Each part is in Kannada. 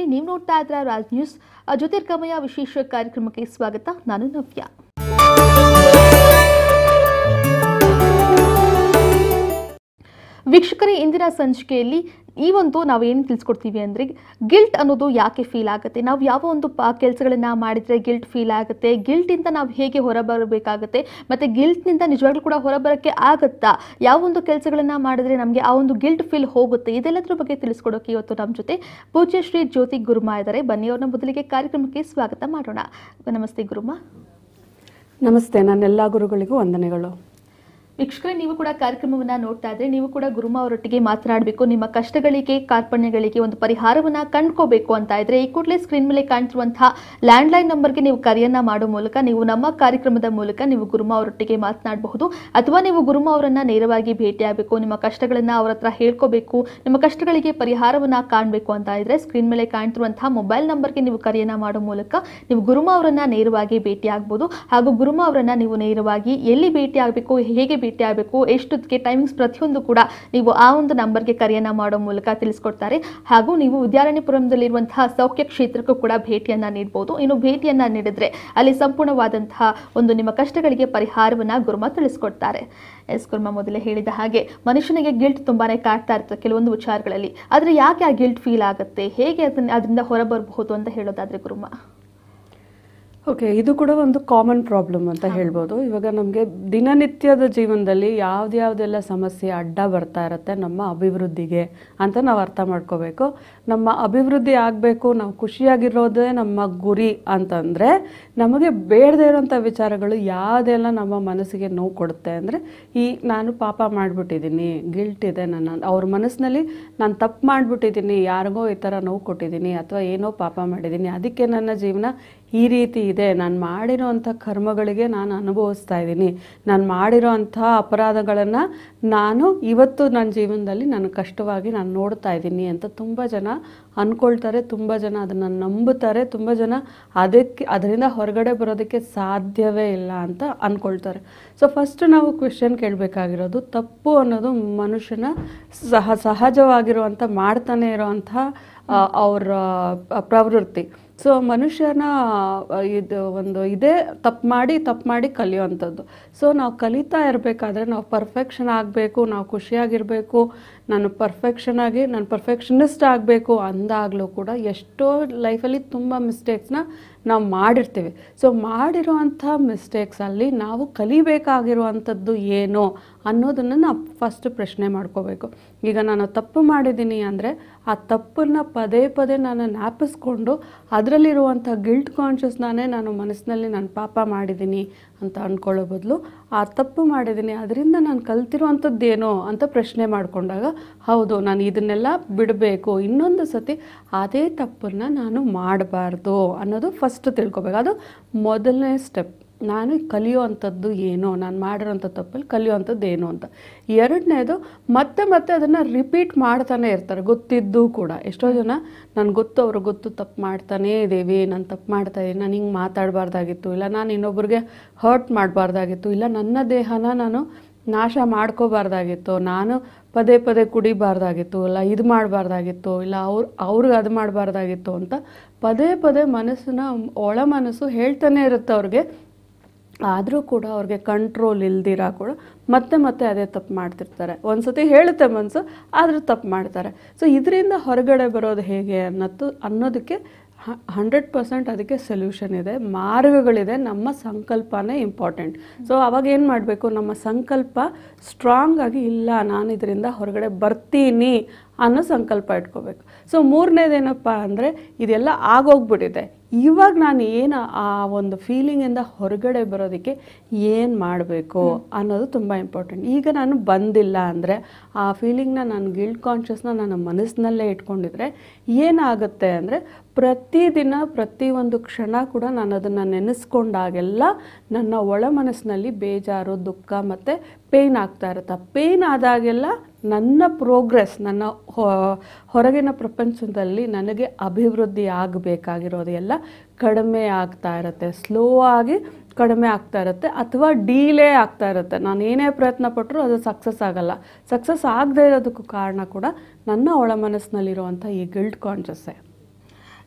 ನೀವು ನೋಡ್ತಾ ಇದ್ರ ರಾಜ್ ನ್ಯೂಸ್ ಜ್ಯೋತಿರ್ಗಮಯ ವಿಶೇಷ ಕಾರ್ಯಕ್ರಮಕ್ಕೆ ಸ್ವಾಗತ ನಾನು ನವ್ಯ ವೀಕ್ಷಕರೇ ಇಂದಿನ ಸಂಚಿಕೆಯಲ್ಲಿ ಈ ಒಂದು ನಾವು ಏನು ತಿಳಿಸ್ಕೊಡ್ತೀವಿ ಅಂದರೆ ಗಿಲ್ಟ್ ಅನ್ನೋದು ಯಾಕೆ ಫೀಲ್ ಆಗುತ್ತೆ ನಾವು ಯಾವ ಒಂದು ಪ ಕೆಲಸಗಳನ್ನು ಮಾಡಿದರೆ ಗಿಲ್ಟ್ ಫೀಲ್ ಆಗುತ್ತೆ ಗಿಲ್ಟಿಂದ ನಾವು ಹೇಗೆ ಹೊರಬರಬೇಕಾಗುತ್ತೆ ಮತ್ತು ಗಿಲ್ಟ್ನಿಂದ ನಿಜವಾಗ್ಲೂ ಕೂಡ ಹೊರಬರೋಕ್ಕೆ ಆಗುತ್ತಾ ಯಾವ ಒಂದು ಕೆಲಸಗಳನ್ನು ಮಾಡಿದ್ರೆ ನಮಗೆ ಆ ಒಂದು ಗಿಲ್ಟ್ ಫೀಲ್ ಹೋಗುತ್ತೆ ಇದೆಲ್ಲದರ ಬಗ್ಗೆ ತಿಳಿಸ್ಕೊಡೋಕೆ ಇವತ್ತು ನಮ್ಮ ಜೊತೆ ಪೂಜ್ಯ ಶ್ರೀ ಜ್ಯೋತಿ ಗುರುಮಾ ಇದ್ದಾರೆ ಬನ್ನಿ ಅವ್ರನ್ನ ಮೊದಲಿಗೆ ಕಾರ್ಯಕ್ರಮಕ್ಕೆ ಸ್ವಾಗತ ಮಾಡೋಣ ನಮಸ್ತೆ ಗುರುಮಾ ನಮಸ್ತೆ ನನ್ನೆಲ್ಲ ಗುರುಗಳಿಗೂ ವಂದನೆಗಳು ವೀಕ್ಷಕರೇ ನೀವು ಕೂಡ ಕಾರ್ಯಕ್ರಮವನ್ನ ನೋಡ್ತಾ ಇದ್ರೆ ನೀವು ಕೂಡ ಗುರುಮ ಅವರೊಟ್ಟಿಗೆ ಮಾತನಾಡಬೇಕು ನಿಮ್ಮ ಕಷ್ಟಗಳಿಗೆ ಕಾರ್ಪಣ್ಯಗಳಿಗೆ ಒಂದು ಪರಿಹಾರವನ್ನ ಕಂಡ್ಕೋಬೇಕು ಅಂತ ಇದ್ರೆ ಈ ಕೂಡಲೇ ಸ್ಕ್ರೀನ್ ಮೇಲೆ ಕಾಣ್ತಿರುವಂತಹ ಲ್ಯಾಂಡ್ಲೈನ್ ನಂಬರ್ಗೆ ನೀವು ಕರೆಯನ್ನ ಮಾಡೋ ಮೂಲಕ ನೀವು ನಮ್ಮ ಕಾರ್ಯಕ್ರಮದ ಮೂಲಕ ನೀವು ಗುರುಮ ಅವರೊಟ್ಟಿಗೆ ಮಾತನಾಡಬಹುದು ಅಥವಾ ನೀವು ಗುರುಮ ಅವರನ್ನ ನೇರವಾಗಿ ಭೇಟಿಯಾಗಬೇಕು ನಿಮ್ಮ ಕಷ್ಟಗಳನ್ನ ಅವ್ರ ಹತ್ರ ಹೇಳ್ಕೋಬೇಕು ನಿಮ್ಮ ಕಷ್ಟಗಳಿಗೆ ಪರಿಹಾರವನ್ನ ಕಾಣಬೇಕು ಅಂತ ಇದ್ರೆ ಸ್ಕ್ರೀನ್ ಮೇಲೆ ಕಾಣ್ತಿರುವಂತಹ ಮೊಬೈಲ್ ನಂಬರ್ಗೆ ನೀವು ಕರೆಯನ್ನ ಮಾಡೋ ಮೂಲಕ ನೀವು ಗುರುಮ ಅವರನ್ನ ನೇರವಾಗಿ ಭೇಟಿ ಆಗ್ಬೋದು ಹಾಗೂ ಗುರುಮ ಅವರನ್ನ ನೀವು ನೇರವಾಗಿ ಎಲ್ಲಿ ಭೇಟಿ ಆಗಬೇಕು ಹೇಗೆ ಭೇಟಿ ಆಗಬೇಕು ಎಷ್ಟೊತ್ತಿಗೆ ಟೈಮಿಂಗ್ಸ್ ಪ್ರತಿಯೊಂದು ಕೂಡ ನೀವು ಆ ಒಂದು ನಂಬರ್ಗೆ ಕರೆಯನ್ನ ಮಾಡೋ ಮೂಲಕ ತಿಳಿಸ್ಕೊಡ್ತಾರೆ ಹಾಗೂ ನೀವು ವಿದ್ಯಾರಣ್ಯಪುರಂದಲ್ಲಿರುವಂತಹ ಸೌಖ್ಯ ಕ್ಷೇತ್ರಕ್ಕೂ ಕೂಡ ಭೇಟಿಯನ್ನ ನೀಡಬಹುದು ಇನ್ನು ಭೇಟಿಯನ್ನ ನೀಡಿದ್ರೆ ಅಲ್ಲಿ ಸಂಪೂರ್ಣವಾದಂತಹ ಒಂದು ನಿಮ್ಮ ಕಷ್ಟಗಳಿಗೆ ಪರಿಹಾರವನ್ನ ಗುರುಮ ತಿಳಿಸ್ಕೊಡ್ತಾರೆ ಎಸ್ ಗುರುಮ ಮೊದಲೇ ಹೇಳಿದ ಹಾಗೆ ಮನುಷ್ಯನಿಗೆ ಗಿಲ್ಟ್ ತುಂಬಾನೇ ಕಾಡ್ತಾ ಇರ್ತದೆ ಕೆಲವೊಂದು ವಿಚಾರಗಳಲ್ಲಿ ಆದ್ರೆ ಯಾಕೆ ಆ ಗಿಲ್ಟ್ ಫೀಲ್ ಆಗುತ್ತೆ ಹೇಗೆ ಅದನ್ನ ಅದರಿಂದ ಹೊರಬರಬಹುದು ಅಂತ ಹೇಳೋದಾದ್ರೆ ಗುರುಮ ಓಕೆ ಇದು ಕೂಡ ಒಂದು ಕಾಮನ್ ಪ್ರಾಬ್ಲಮ್ ಅಂತ ಹೇಳ್ಬೋದು ಇವಾಗ ನಮಗೆ ದಿನನಿತ್ಯದ ಜೀವನದಲ್ಲಿ ಯಾವ್ದ್ಯಾವ್ದೆಲ್ಲ ಸಮಸ್ಯೆ ಅಡ್ಡ ಬರ್ತಾ ಇರುತ್ತೆ ನಮ್ಮ ಅಭಿವೃದ್ಧಿಗೆ ಅಂತ ನಾವು ಅರ್ಥ ಮಾಡ್ಕೋಬೇಕು ನಮ್ಮ ಅಭಿವೃದ್ಧಿ ಆಗಬೇಕು ನಾವು ಖುಷಿಯಾಗಿರೋದೇ ನಮ್ಮ ಗುರಿ ಅಂತಂದರೆ ನಮಗೆ ಬೇಡದೇ ಇರೋಂಥ ವಿಚಾರಗಳು ಯಾವುದೆಲ್ಲ ನಮ್ಮ ಮನಸ್ಸಿಗೆ ನೋವು ಕೊಡುತ್ತೆ ಅಂದರೆ ಈ ನಾನು ಪಾಪ ಮಾಡಿಬಿಟ್ಟಿದ್ದೀನಿ ಗಿಲ್ಟ್ ಇದೆ ನನ್ನ ಅವ್ರ ಮನಸ್ಸಿನಲ್ಲಿ ನಾನು ತಪ್ಪು ಮಾಡಿಬಿಟ್ಟಿದ್ದೀನಿ ಯಾರಿಗೋ ಈ ಥರ ನೋವು ಕೊಟ್ಟಿದ್ದೀನಿ ಅಥವಾ ಏನೋ ಪಾಪ ಮಾಡಿದ್ದೀನಿ ಅದಕ್ಕೆ ನನ್ನ ಜೀವನ ಈ ರೀತಿ ಇದೆ ನಾನು ಮಾಡಿರೋ ಅಂಥ ಕರ್ಮಗಳಿಗೆ ನಾನು ಅನುಭವಿಸ್ತಾ ಇದ್ದೀನಿ ನಾನು ಮಾಡಿರೋ ಅಂಥ ಅಪರಾಧಗಳನ್ನು ನಾನು ಇವತ್ತು ನನ್ನ ಜೀವನದಲ್ಲಿ ನಾನು ಕಷ್ಟವಾಗಿ ನಾನು ನೋಡ್ತಾ ಇದ್ದೀನಿ ಅಂತ ತುಂಬ ಜನ ಅಂದ್ಕೊಳ್ತಾರೆ ತುಂಬ ಜನ ಅದನ್ನು ನಂಬುತ್ತಾರೆ ತುಂಬ ಜನ ಅದಕ್ಕೆ ಅದರಿಂದ ಹೊರಗಡೆ ಬರೋದಕ್ಕೆ ಸಾಧ್ಯವೇ ಇಲ್ಲ ಅಂತ ಅಂದ್ಕೊಳ್ತಾರೆ ಸೊ ಫಸ್ಟ್ ನಾವು ಕ್ವೆಶನ್ ಕೇಳಬೇಕಾಗಿರೋದು ತಪ್ಪು ಅನ್ನೋದು ಮನುಷ್ಯನ ಸಹ ಸಹಜವಾಗಿರುವಂಥ ಮಾಡ್ತಾನೆ ಇರೋವಂಥ ಅವರ ಪ್ರವೃತ್ತಿ ಸೊ ಮನುಷ್ಯನ ಆ, ಇದು ಒಂದು ಇದೇ ತಪ್ಪು ಮಾಡಿ ತಪ್ಪು ಮಾಡಿ ಕಲಿಯುವಂಥದ್ದು ಸೊ ನಾವು ಕಲಿತಾ ಇರಬೇಕಾದ್ರೆ ನಾವು ಪರ್ಫೆಕ್ಷನ್ ಆಗಬೇಕು ನಾವು ಖುಷಿಯಾಗಿರಬೇಕು ನಾನು ಪರ್ಫೆಕ್ಷನ್ ಆಗಿ ನಾನು ಪರ್ಫೆಕ್ಷನಿಸ್ಟ್ ಆಗಬೇಕು ಅಂದಾಗಲೂ ಕೂಡ ಎಷ್ಟೋ ಲೈಫಲ್ಲಿ ತುಂಬ ಮಿಸ್ಟೇಕ್ಸ್ನ ನಾವು ಮಾಡಿರ್ತೀವಿ ಸೊ ಮಾಡಿರೋವಂಥ ಮಿಸ್ಟೇಕ್ಸಲ್ಲಿ ನಾವು ಕಲಿಬೇಕಾಗಿರುವಂಥದ್ದು ಏನು ಅನ್ನೋದನ್ನು ನಾವು ಫಸ್ಟ್ ಪ್ರಶ್ನೆ ಮಾಡ್ಕೋಬೇಕು ಈಗ ನಾನು ತಪ್ಪು ಮಾಡಿದ್ದೀನಿ ಅಂದರೆ ಆ ತಪ್ಪನ್ನು ಪದೇ ಪದೇ ನಾನು ಜ್ಞಾಪಿಸ್ಕೊಂಡು ಅದರಲ್ಲಿರುವಂಥ ಗಿಲ್ಟ್ ಕಾನ್ಷಿಯಸ್ನೇ ನಾನು ಮನಸ್ಸಿನಲ್ಲಿ ನಾನು ಪಾಪ ಮಾಡಿದ್ದೀನಿ ಅಂತ ಅಂದ್ಕೊಳ್ಳೋ ಬದಲು ಆ ತಪ್ಪು ಮಾಡಿದ್ದೀನಿ ಅದರಿಂದ ನಾನು ಕಲ್ತಿರುವಂಥದ್ದು ಏನೋ ಅಂತ ಪ್ರಶ್ನೆ ಮಾಡಿಕೊಂಡಾಗ ಹೌದು ನಾನು ಇದನ್ನೆಲ್ಲ ಬಿಡಬೇಕು ಇನ್ನೊಂದು ಸತಿ ಅದೇ ತಪ್ಪನ್ನು ನಾನು ಮಾಡಬಾರ್ದು ಅನ್ನೋದು ಫಸ್ಟ್ ತಿಳ್ಕೊಬೇಕು ಅದು ಮೊದಲನೇ ಸ್ಟೆಪ್ ನಾನು ಕಲಿಯುವಂಥದ್ದು ಏನು ನಾನು ಮಾಡಿರೋಂಥ ತಪ್ಪಲ್ಲಿ ಕಲಿಯುವಂಥದ್ದು ಏನು ಅಂತ ಎರಡನೇದು ಮತ್ತೆ ಮತ್ತೆ ಅದನ್ನು ರಿಪೀಟ್ ಮಾಡ್ತಾನೆ ಇರ್ತಾರೆ ಗೊತ್ತಿದ್ದು ಕೂಡ ಎಷ್ಟೋ ಜನ ನನಗೆ ಗೊತ್ತು ಅವ್ರಿಗೆ ಗೊತ್ತು ತಪ್ಪು ಮಾಡ್ತಾನೇ ಇದ್ದೀವಿ ನಾನು ತಪ್ಪು ಮಾಡ್ತಾ ಇದ್ದೀನಿ ನಾನು ಹಿಂಗೆ ಮಾತಾಡಬಾರ್ದಾಗಿತ್ತು ಇಲ್ಲ ನಾನು ಇನ್ನೊಬ್ರಿಗೆ ಹರ್ಟ್ ಮಾಡಬಾರ್ದಾಗಿತ್ತು ಇಲ್ಲ ನನ್ನ ದೇಹನ ನಾನು ನಾಶ ಮಾಡ್ಕೋಬಾರ್ದಾಗಿತ್ತು ನಾನು ಪದೇ ಪದೇ ಕುಡಿಬಾರ್ದಾಗಿತ್ತು ಇಲ್ಲ ಇದು ಮಾಡಬಾರ್ದಾಗಿತ್ತು ಇಲ್ಲ ಅವ್ರು ಅವ್ರಿಗೆ ಅದು ಮಾಡಬಾರ್ದಾಗಿತ್ತು ಅಂತ ಪದೇ ಪದೇ ಮನಸ್ಸನ್ನ ಒಳ ಮನಸ್ಸು ಹೇಳ್ತಾನೆ ಇರುತ್ತೆ ಅವ್ರಿಗೆ ಆದರೂ ಕೂಡ ಅವ್ರಿಗೆ ಕಂಟ್ರೋಲ್ ಇಲ್ದಿರ ಕೂಡ ಮತ್ತೆ ಮತ್ತೆ ಅದೇ ತಪ್ಪು ಮಾಡ್ತಿರ್ತಾರೆ ಒಂದ್ಸತಿ ಹೇಳುತ್ತೆ ಮನಸ್ಸು ಆದರೂ ತಪ್ಪು ಮಾಡ್ತಾರೆ ಸೊ ಇದರಿಂದ ಹೊರಗಡೆ ಬರೋದು ಹೇಗೆ ಅನ್ನೋದು ಅನ್ನೋದಕ್ಕೆ ಹಂಡ್ರೆಡ್ ಪರ್ಸೆಂಟ್ ಅದಕ್ಕೆ ಸೊಲ್ಯೂಷನ್ ಇದೆ ಮಾರ್ಗಗಳಿದೆ ನಮ್ಮ ಸಂಕಲ್ಪನೇ ಇಂಪಾರ್ಟೆಂಟ್ ಸೊ ಅವಾಗ ಏನು ಮಾಡಬೇಕು ನಮ್ಮ ಸಂಕಲ್ಪ ಸ್ಟ್ರಾಂಗ್ ಆಗಿ ಇಲ್ಲ ನಾನು ಇದರಿಂದ ಹೊರಗಡೆ ಬರ್ತೀನಿ ಅನ್ನೋ ಸಂಕಲ್ಪ ಇಟ್ಕೋಬೇಕು ಸೊ ಮೂರನೇದೇನಪ್ಪ ಅಂದರೆ ಇದೆಲ್ಲ ಆಗೋಗ್ಬಿಟ್ಟಿದೆ ಇವಾಗ ನಾನು ಏನು ಆ ಒಂದು ಫೀಲಿಂಗಿಂದ ಹೊರಗಡೆ ಬರೋದಕ್ಕೆ ಏನು ಮಾಡಬೇಕು ಅನ್ನೋದು ತುಂಬ ಇಂಪಾರ್ಟೆಂಟ್ ಈಗ ನಾನು ಬಂದಿಲ್ಲ ಅಂದರೆ ಆ ಫೀಲಿಂಗ್ನ ನಾನು ಗಿಲ್ಟ್ ಕಾನ್ಷಿಯಸ್ನ ನನ್ನ ಮನಸ್ಸಿನಲ್ಲೇ ಇಟ್ಕೊಂಡಿದ್ರೆ ಏನಾಗುತ್ತೆ ಅಂದರೆ ಪ್ರತಿದಿನ ಪ್ರತಿಯೊಂದು ಕ್ಷಣ ಕೂಡ ನಾನು ಅದನ್ನು ನೆನೆಸ್ಕೊಂಡಾಗೆಲ್ಲ ನನ್ನ ಒಳ ಮನಸ್ಸಿನಲ್ಲಿ ಬೇಜಾರು ದುಃಖ ಮತ್ತು ಪೇಯ್ನ್ ಆಗ್ತಾ ಇರುತ್ತೆ ಪೇಯ್ನ್ ಆದಾಗೆಲ್ಲ ನನ್ನ ಪ್ರೋಗ್ರೆಸ್ ನನ್ನ ಹೊ- ಹೊರಗಿನ ಪ್ರಪಂಚದಲ್ಲಿ ನನಗೆ ಅಭಿವೃದ್ಧಿ ಆಗಬೇಕಾಗಿರೋದು ಎಲ್ಲ ಕಡಿಮೆ ಆಗ್ತಾ ಇರುತ್ತೆ ಸ್ಲೋ ಆಗಿ ಕಡಿಮೆ ಆಗ್ತಾ ಇರುತ್ತೆ ಅಥವಾ ಡೀಲೇ ಆಗ್ತಾ ಇರುತ್ತೆ ನಾನು ಏನೇ ಪ್ರಯತ್ನ ಪಟ್ಟರೂ ಅದು ಸಕ್ಸಸ್ ಆಗಲ್ಲ ಸಕ್ಸಸ್ ಆಗದೇ ಇರೋದಕ್ಕೂ ಕಾರಣ ಕೂಡ ನನ್ನ ಒಳ ಮನಸ್ಸಿನಲ್ಲಿರುವಂಥ ಈ ಗಿಲ್ಟ್ ಕಾನ್ಷಿಯಸ್ಸೇ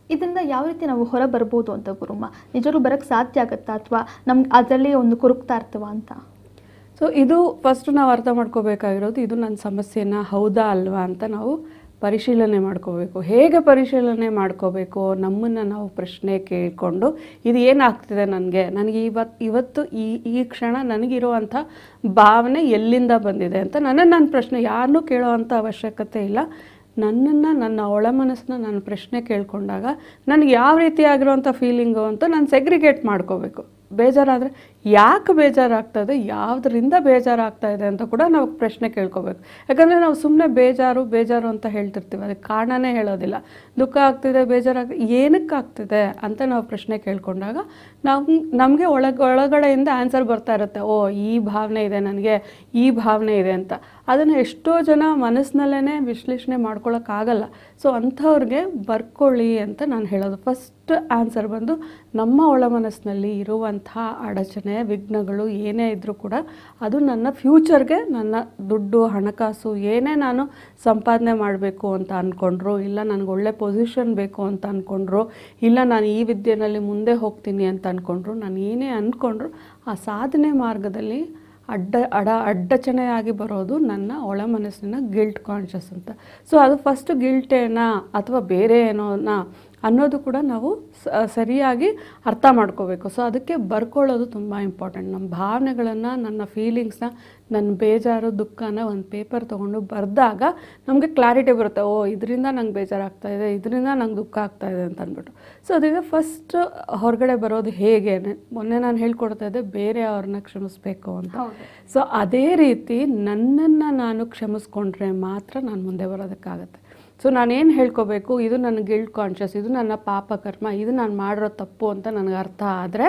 ಇದರಿಂದ ಯಾವ ರೀತಿ ನಾವು ಹೊರ ಬರ್ಬೋದು ಅಂತ ಗುರುಮ್ಮ ನಿಜವಾಗ್ಲೂ ಬರಕ್ಕೆ ಸಾಧ್ಯ ಆಗುತ್ತಾ ಅಥವಾ ನಮ್ಗೆ ಅದರಲ್ಲಿ ಒಂದು ಕುರುಕ್ತಾ ಇರ್ತವ ಅಂತ ಸೊ ಇದು ಫಸ್ಟ್ ನಾವು ಅರ್ಥ ಮಾಡ್ಕೋಬೇಕಾಗಿರೋದು ಇದು ನನ್ನ ಸಮಸ್ಯೆನ ಹೌದಾ ಅಲ್ವಾ ಅಂತ ನಾವು ಪರಿಶೀಲನೆ ಮಾಡ್ಕೋಬೇಕು ಹೇಗೆ ಪರಿಶೀಲನೆ ಮಾಡ್ಕೋಬೇಕು ನಮ್ಮನ್ನು ನಾವು ಪ್ರಶ್ನೆ ಕೇಳಿಕೊಂಡು ಇದು ಏನಾಗ್ತಿದೆ ನನಗೆ ನನಗೆ ಇವತ್ತು ಇವತ್ತು ಈ ಈ ಕ್ಷಣ ನನಗಿರುವಂಥ ಭಾವನೆ ಎಲ್ಲಿಂದ ಬಂದಿದೆ ಅಂತ ನನ್ನನ್ನು ನನ್ನ ಪ್ರಶ್ನೆ ಯಾರನ್ನೂ ಕೇಳೋವಂಥ ಅವಶ್ಯಕತೆ ಇಲ್ಲ ನನ್ನನ್ನು ನನ್ನ ಒಳ ಮನಸ್ಸನ್ನ ನಾನು ಪ್ರಶ್ನೆ ಕೇಳ್ಕೊಂಡಾಗ ನನಗೆ ಯಾವ ರೀತಿಯಾಗಿರುವಂಥ ಫೀಲಿಂಗು ಅಂತ ನಾನು ಸೆಗ್ರಿಗೇಟ್ ಮಾಡ್ಕೋಬೇಕು ಬೇಜಾರಾದರೆ ಯಾಕೆ ಬೇಜಾರಾಗ್ತದೆ ಯಾವುದರಿಂದ ಬೇಜಾರಾಗ್ತಾ ಇದೆ ಅಂತ ಕೂಡ ನಾವು ಪ್ರಶ್ನೆ ಕೇಳ್ಕೋಬೇಕು ಯಾಕಂದರೆ ನಾವು ಸುಮ್ಮನೆ ಬೇಜಾರು ಬೇಜಾರು ಅಂತ ಹೇಳ್ತಿರ್ತೀವಿ ಅದಕ್ಕೆ ಕಾರಣನೇ ಹೇಳೋದಿಲ್ಲ ದುಃಖ ಆಗ್ತಿದೆ ಬೇಜಾರಾಗ್ತಿದೆ ಏನಕ್ಕೆ ಆಗ್ತಿದೆ ಅಂತ ನಾವು ಪ್ರಶ್ನೆ ಕೇಳ್ಕೊಂಡಾಗ ನಾವು ನಮಗೆ ಒಳಗ ಒಳಗಡೆಯಿಂದ ಆನ್ಸರ್ ಬರ್ತಾ ಇರುತ್ತೆ ಓ ಈ ಭಾವನೆ ಇದೆ ನನಗೆ ಈ ಭಾವನೆ ಇದೆ ಅಂತ ಅದನ್ನು ಎಷ್ಟೋ ಜನ ಮನಸ್ಸಿನಲ್ಲೇ ವಿಶ್ಲೇಷಣೆ ಮಾಡ್ಕೊಳಕ್ಕಾಗಲ್ಲ ಸೊ ಅಂಥವ್ರಿಗೆ ಬರ್ಕೊಳ್ಳಿ ಅಂತ ನಾನು ಹೇಳೋದು ಫಸ್ಟ್ ಆನ್ಸರ್ ಬಂದು ನಮ್ಮ ಒಳ ಮನಸ್ಸಿನಲ್ಲಿ ಇರುವಂಥ ಅಡಚಣೆ ವಿಘ್ನಗಳು ಏನೇ ಇದ್ದರೂ ಕೂಡ ಅದು ನನ್ನ ಫ್ಯೂಚರ್ಗೆ ನನ್ನ ದುಡ್ಡು ಹಣಕಾಸು ಏನೇ ನಾನು ಸಂಪಾದನೆ ಮಾಡಬೇಕು ಅಂತ ಅಂದ್ಕೊಂಡ್ರು ಇಲ್ಲ ನನಗೆ ಒಳ್ಳೆ ಪೊಸಿಷನ್ ಬೇಕು ಅಂತ ಅಂದ್ಕೊಂಡ್ರು ಇಲ್ಲ ನಾನು ಈ ವಿದ್ಯೆನಲ್ಲಿ ಮುಂದೆ ಹೋಗ್ತೀನಿ ಅಂತ ಅಂದ್ಕೊಂಡ್ರು ನಾನು ಏನೇ ಅಂದ್ಕೊಂಡ್ರು ಆ ಸಾಧನೆ ಮಾರ್ಗದಲ್ಲಿ ಅಡ್ಡ ಅಡ ಅಡ್ಡಚಣೆಯಾಗಿ ಬರೋದು ನನ್ನ ಒಳ ಮನಸ್ಸಿನ ಗಿಲ್ಟ್ ಕಾನ್ಷಿಯಸ್ ಅಂತ ಸೊ ಅದು ಫಸ್ಟ್ ಗಿಲ್ಟೇನಾ ಅಥವಾ ಬೇರೆ ಏನೋನಾ ಅನ್ನೋದು ಕೂಡ ನಾವು ಸ- ಸರಿಯಾಗಿ ಅರ್ಥ ಮಾಡ್ಕೋಬೇಕು ಸೊ ಅದಕ್ಕೆ ಬರ್ಕೊಳ್ಳೋದು ತುಂಬ ಇಂಪಾರ್ಟೆಂಟ್ ನಮ್ಮ ಭಾವನೆಗಳನ್ನು ನನ್ನ ಫೀಲಿಂಗ್ಸ್ನ ನನ್ನ ಬೇಜಾರು ದುಃಖನ ಒಂದು ಪೇಪರ್ ತೊಗೊಂಡು ಬರೆದಾಗ ನಮಗೆ ಕ್ಲಾರಿಟಿ ಬರುತ್ತೆ ಓ ಇದರಿಂದ ನಂಗೆ ಬೇಜಾರಾಗ್ತಾ ಇದೆ ಇದರಿಂದ ನಂಗೆ ದುಃಖ ಆಗ್ತಾ ಇದೆ ಅಂತ ಅಂದ್ಬಿಟ್ಟು ಸೊ ಅದೀಗ ಫಸ್ಟ್ ಹೊರಗಡೆ ಬರೋದು ಹೇಗೆ ಮೊನ್ನೆ ನಾನು ಹೇಳ್ಕೊಡ್ತಾ ಇದ್ದೆ ಬೇರೆ ಅವ್ರನ್ನ ಕ್ಷಮಿಸ್ಬೇಕು ಅಂತ ಸೊ ಅದೇ ರೀತಿ ನನ್ನನ್ನು ನಾನು ಕ್ಷಮಿಸ್ಕೊಂಡ್ರೆ ಮಾತ್ರ ನಾನು ಮುಂದೆ ಬರೋದಕ್ಕಾಗತ್ತೆ ಸೊ ನಾನೇನು ಹೇಳ್ಕೋಬೇಕು ಇದು ನನ್ನ ಗಿಲ್ಟ್ ಕಾನ್ಷಿಯಸ್ ಇದು ನನ್ನ ಪಾಪ ಕರ್ಮ ಇದು ನಾನು ಮಾಡಿರೋ ತಪ್ಪು ಅಂತ ನನಗೆ ಅರ್ಥ ಆದರೆ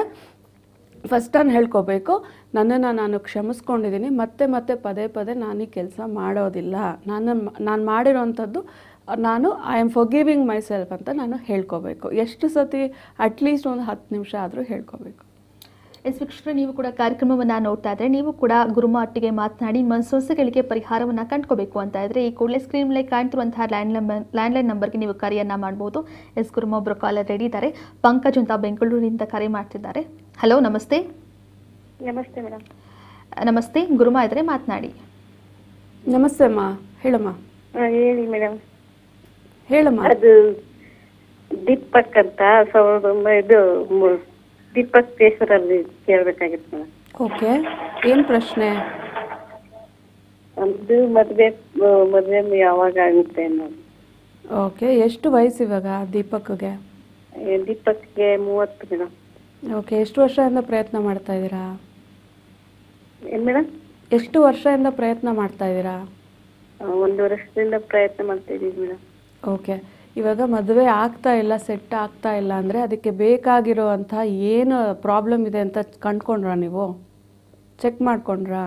ಫಸ್ಟ್ ನಾನು ಹೇಳ್ಕೋಬೇಕು ನನ್ನನ್ನು ನಾನು ಕ್ಷಮಿಸ್ಕೊಂಡಿದ್ದೀನಿ ಮತ್ತೆ ಮತ್ತೆ ಪದೇ ಪದೇ ನಾನು ಈ ಕೆಲಸ ಮಾಡೋದಿಲ್ಲ ನಾನು ನಾನು ಮಾಡಿರೋವಂಥದ್ದು ನಾನು I am forgiving myself ಅಂತ ನಾನು ಹೇಳ್ಕೋಬೇಕು ಎಷ್ಟು ಸತಿ ಅಟ್ಲೀಸ್ಟ್ ಒಂದು ಹತ್ತು ನಿಮಿಷ ಆದರೂ ಹೇಳ್ಕೋಬೇಕು ಎಸ್ ವೀಕ್ಷಕರೇ ನೀವು ಕೂಡ ಕಾರ್ಯಕ್ರಮವನ್ನು ನೋಡ್ತಾ ಇದ್ರೆ ನೀವು ಕೂಡ ಗುರುಮ ಒಟ್ಟಿಗೆ ಮಾತನಾಡಿ ನಿಮ್ಮ ಸಮಸ್ಯೆಗಳಿಗೆ ಪರಿಹಾರವನ್ನು ಕಂಡ್ಕೋಬೇಕು ಅಂತ ಇದ್ರೆ ಈ ಕೂಡಲೇ ಸ್ಕ್ರೀನ್ ಮೇಲೆ ಕಾಣ್ತಿರುವಂತಹ ಲ್ಯಾಂಡ್ ನಂಬರ್ ಲ್ಯಾಂಡ್ಲೈನ್ ನಂಬರ್ಗೆ ನೀವು ಕರೆಯನ್ನ ಮಾಡಬಹುದು ಎಸ್ ಗುರುಮ ಒಬ್ಬರು ಕಾಲರ್ ರೆಡಿ ಇದ್ದಾರೆ ಪಂಕಜ್ ಅಂತ ಬೆಂಗಳೂರಿನಿಂದ ಕರೆ ಮಾಡ್ತಿದ್ದಾರೆ ಹಲೋ ನಮಸ್ತೆ ನಮಸ್ತೆ ಮೇಡಮ್ ನಮಸ್ತೆ ಗುರುಮ ಇದ್ರೆ ಮಾತನಾಡಿ ನಮಸ್ತೆ ಅಮ್ಮ ಹೇಳಮ್ಮ ಹೇಳಿ ಮೇಡಮ್ ಹೇಳಮ್ಮ ಅದು ದೀಪಕ್ ಅಂತ ಸಾವಿರದ ಒಂಬೈ ಇದು ಮು- ದೀಪಕ್ ಕೇಸರಲ್ಲಿ ಕೇಳ್ಬೇಕಾಗಿತ್ತು ಮೇಡಮ್ ಓಕೆ ಏನು ಪ್ರಶ್ನೆ ಅದು ಮದ್ವೆ ಮದ್ವೆ ಯಾವಾಗ ಆಗುತ್ತೆ ಅನ್ನೋದು ಓಕೆ ಎಷ್ಟು ವಯಸ್ಸು ಇವಾಗ ದೀಪಕ್ಗೆ ಏ, ದೀಪಕ್ಗೆ ಮೂವತ್ತು ಮೇಡಮ್ ಓಕೆ ಎಷ್ಟು ವರ್ಷದಿಂದ ಪ್ರಯತ್ನ ಮಾಡ್ತಾ ಇದ್ದೀರಾ ಏನ್ ಮೇಡಮ್ ಎಷ್ಟು ವರ್ಷದಿಂದ ಪ್ರಯತ್ನ ಮಾಡ್ತಾ ಇದ್ದೀರಾ ಒಂದು ವರ್ಷದಿಂದ ಪ್ರಯತ್ನ ಮಾಡ್ತಾ ಇದೀವಿ ಮೇಡಮ್ ಓಕೆ ಇವಾಗ ಮದುವೆ ಆಗ್ತಾ ಇಲ್ಲ ಸೆಟ್ ಆಗ್ತಾ ಇಲ್ಲ ಅಂದರೆ ಅದಕ್ಕೆ ಬೇಕಾಗಿರೋವಂಥ ಏನು ಪ್ರಾಬ್ಲಮ್ ಇದೆ ಅಂತ ಕಂಡ್ಕೊಂಡ್ರಾ ನೀವು ಚೆಕ್ ಮಾಡ್ಕೊಂಡ್ರಾ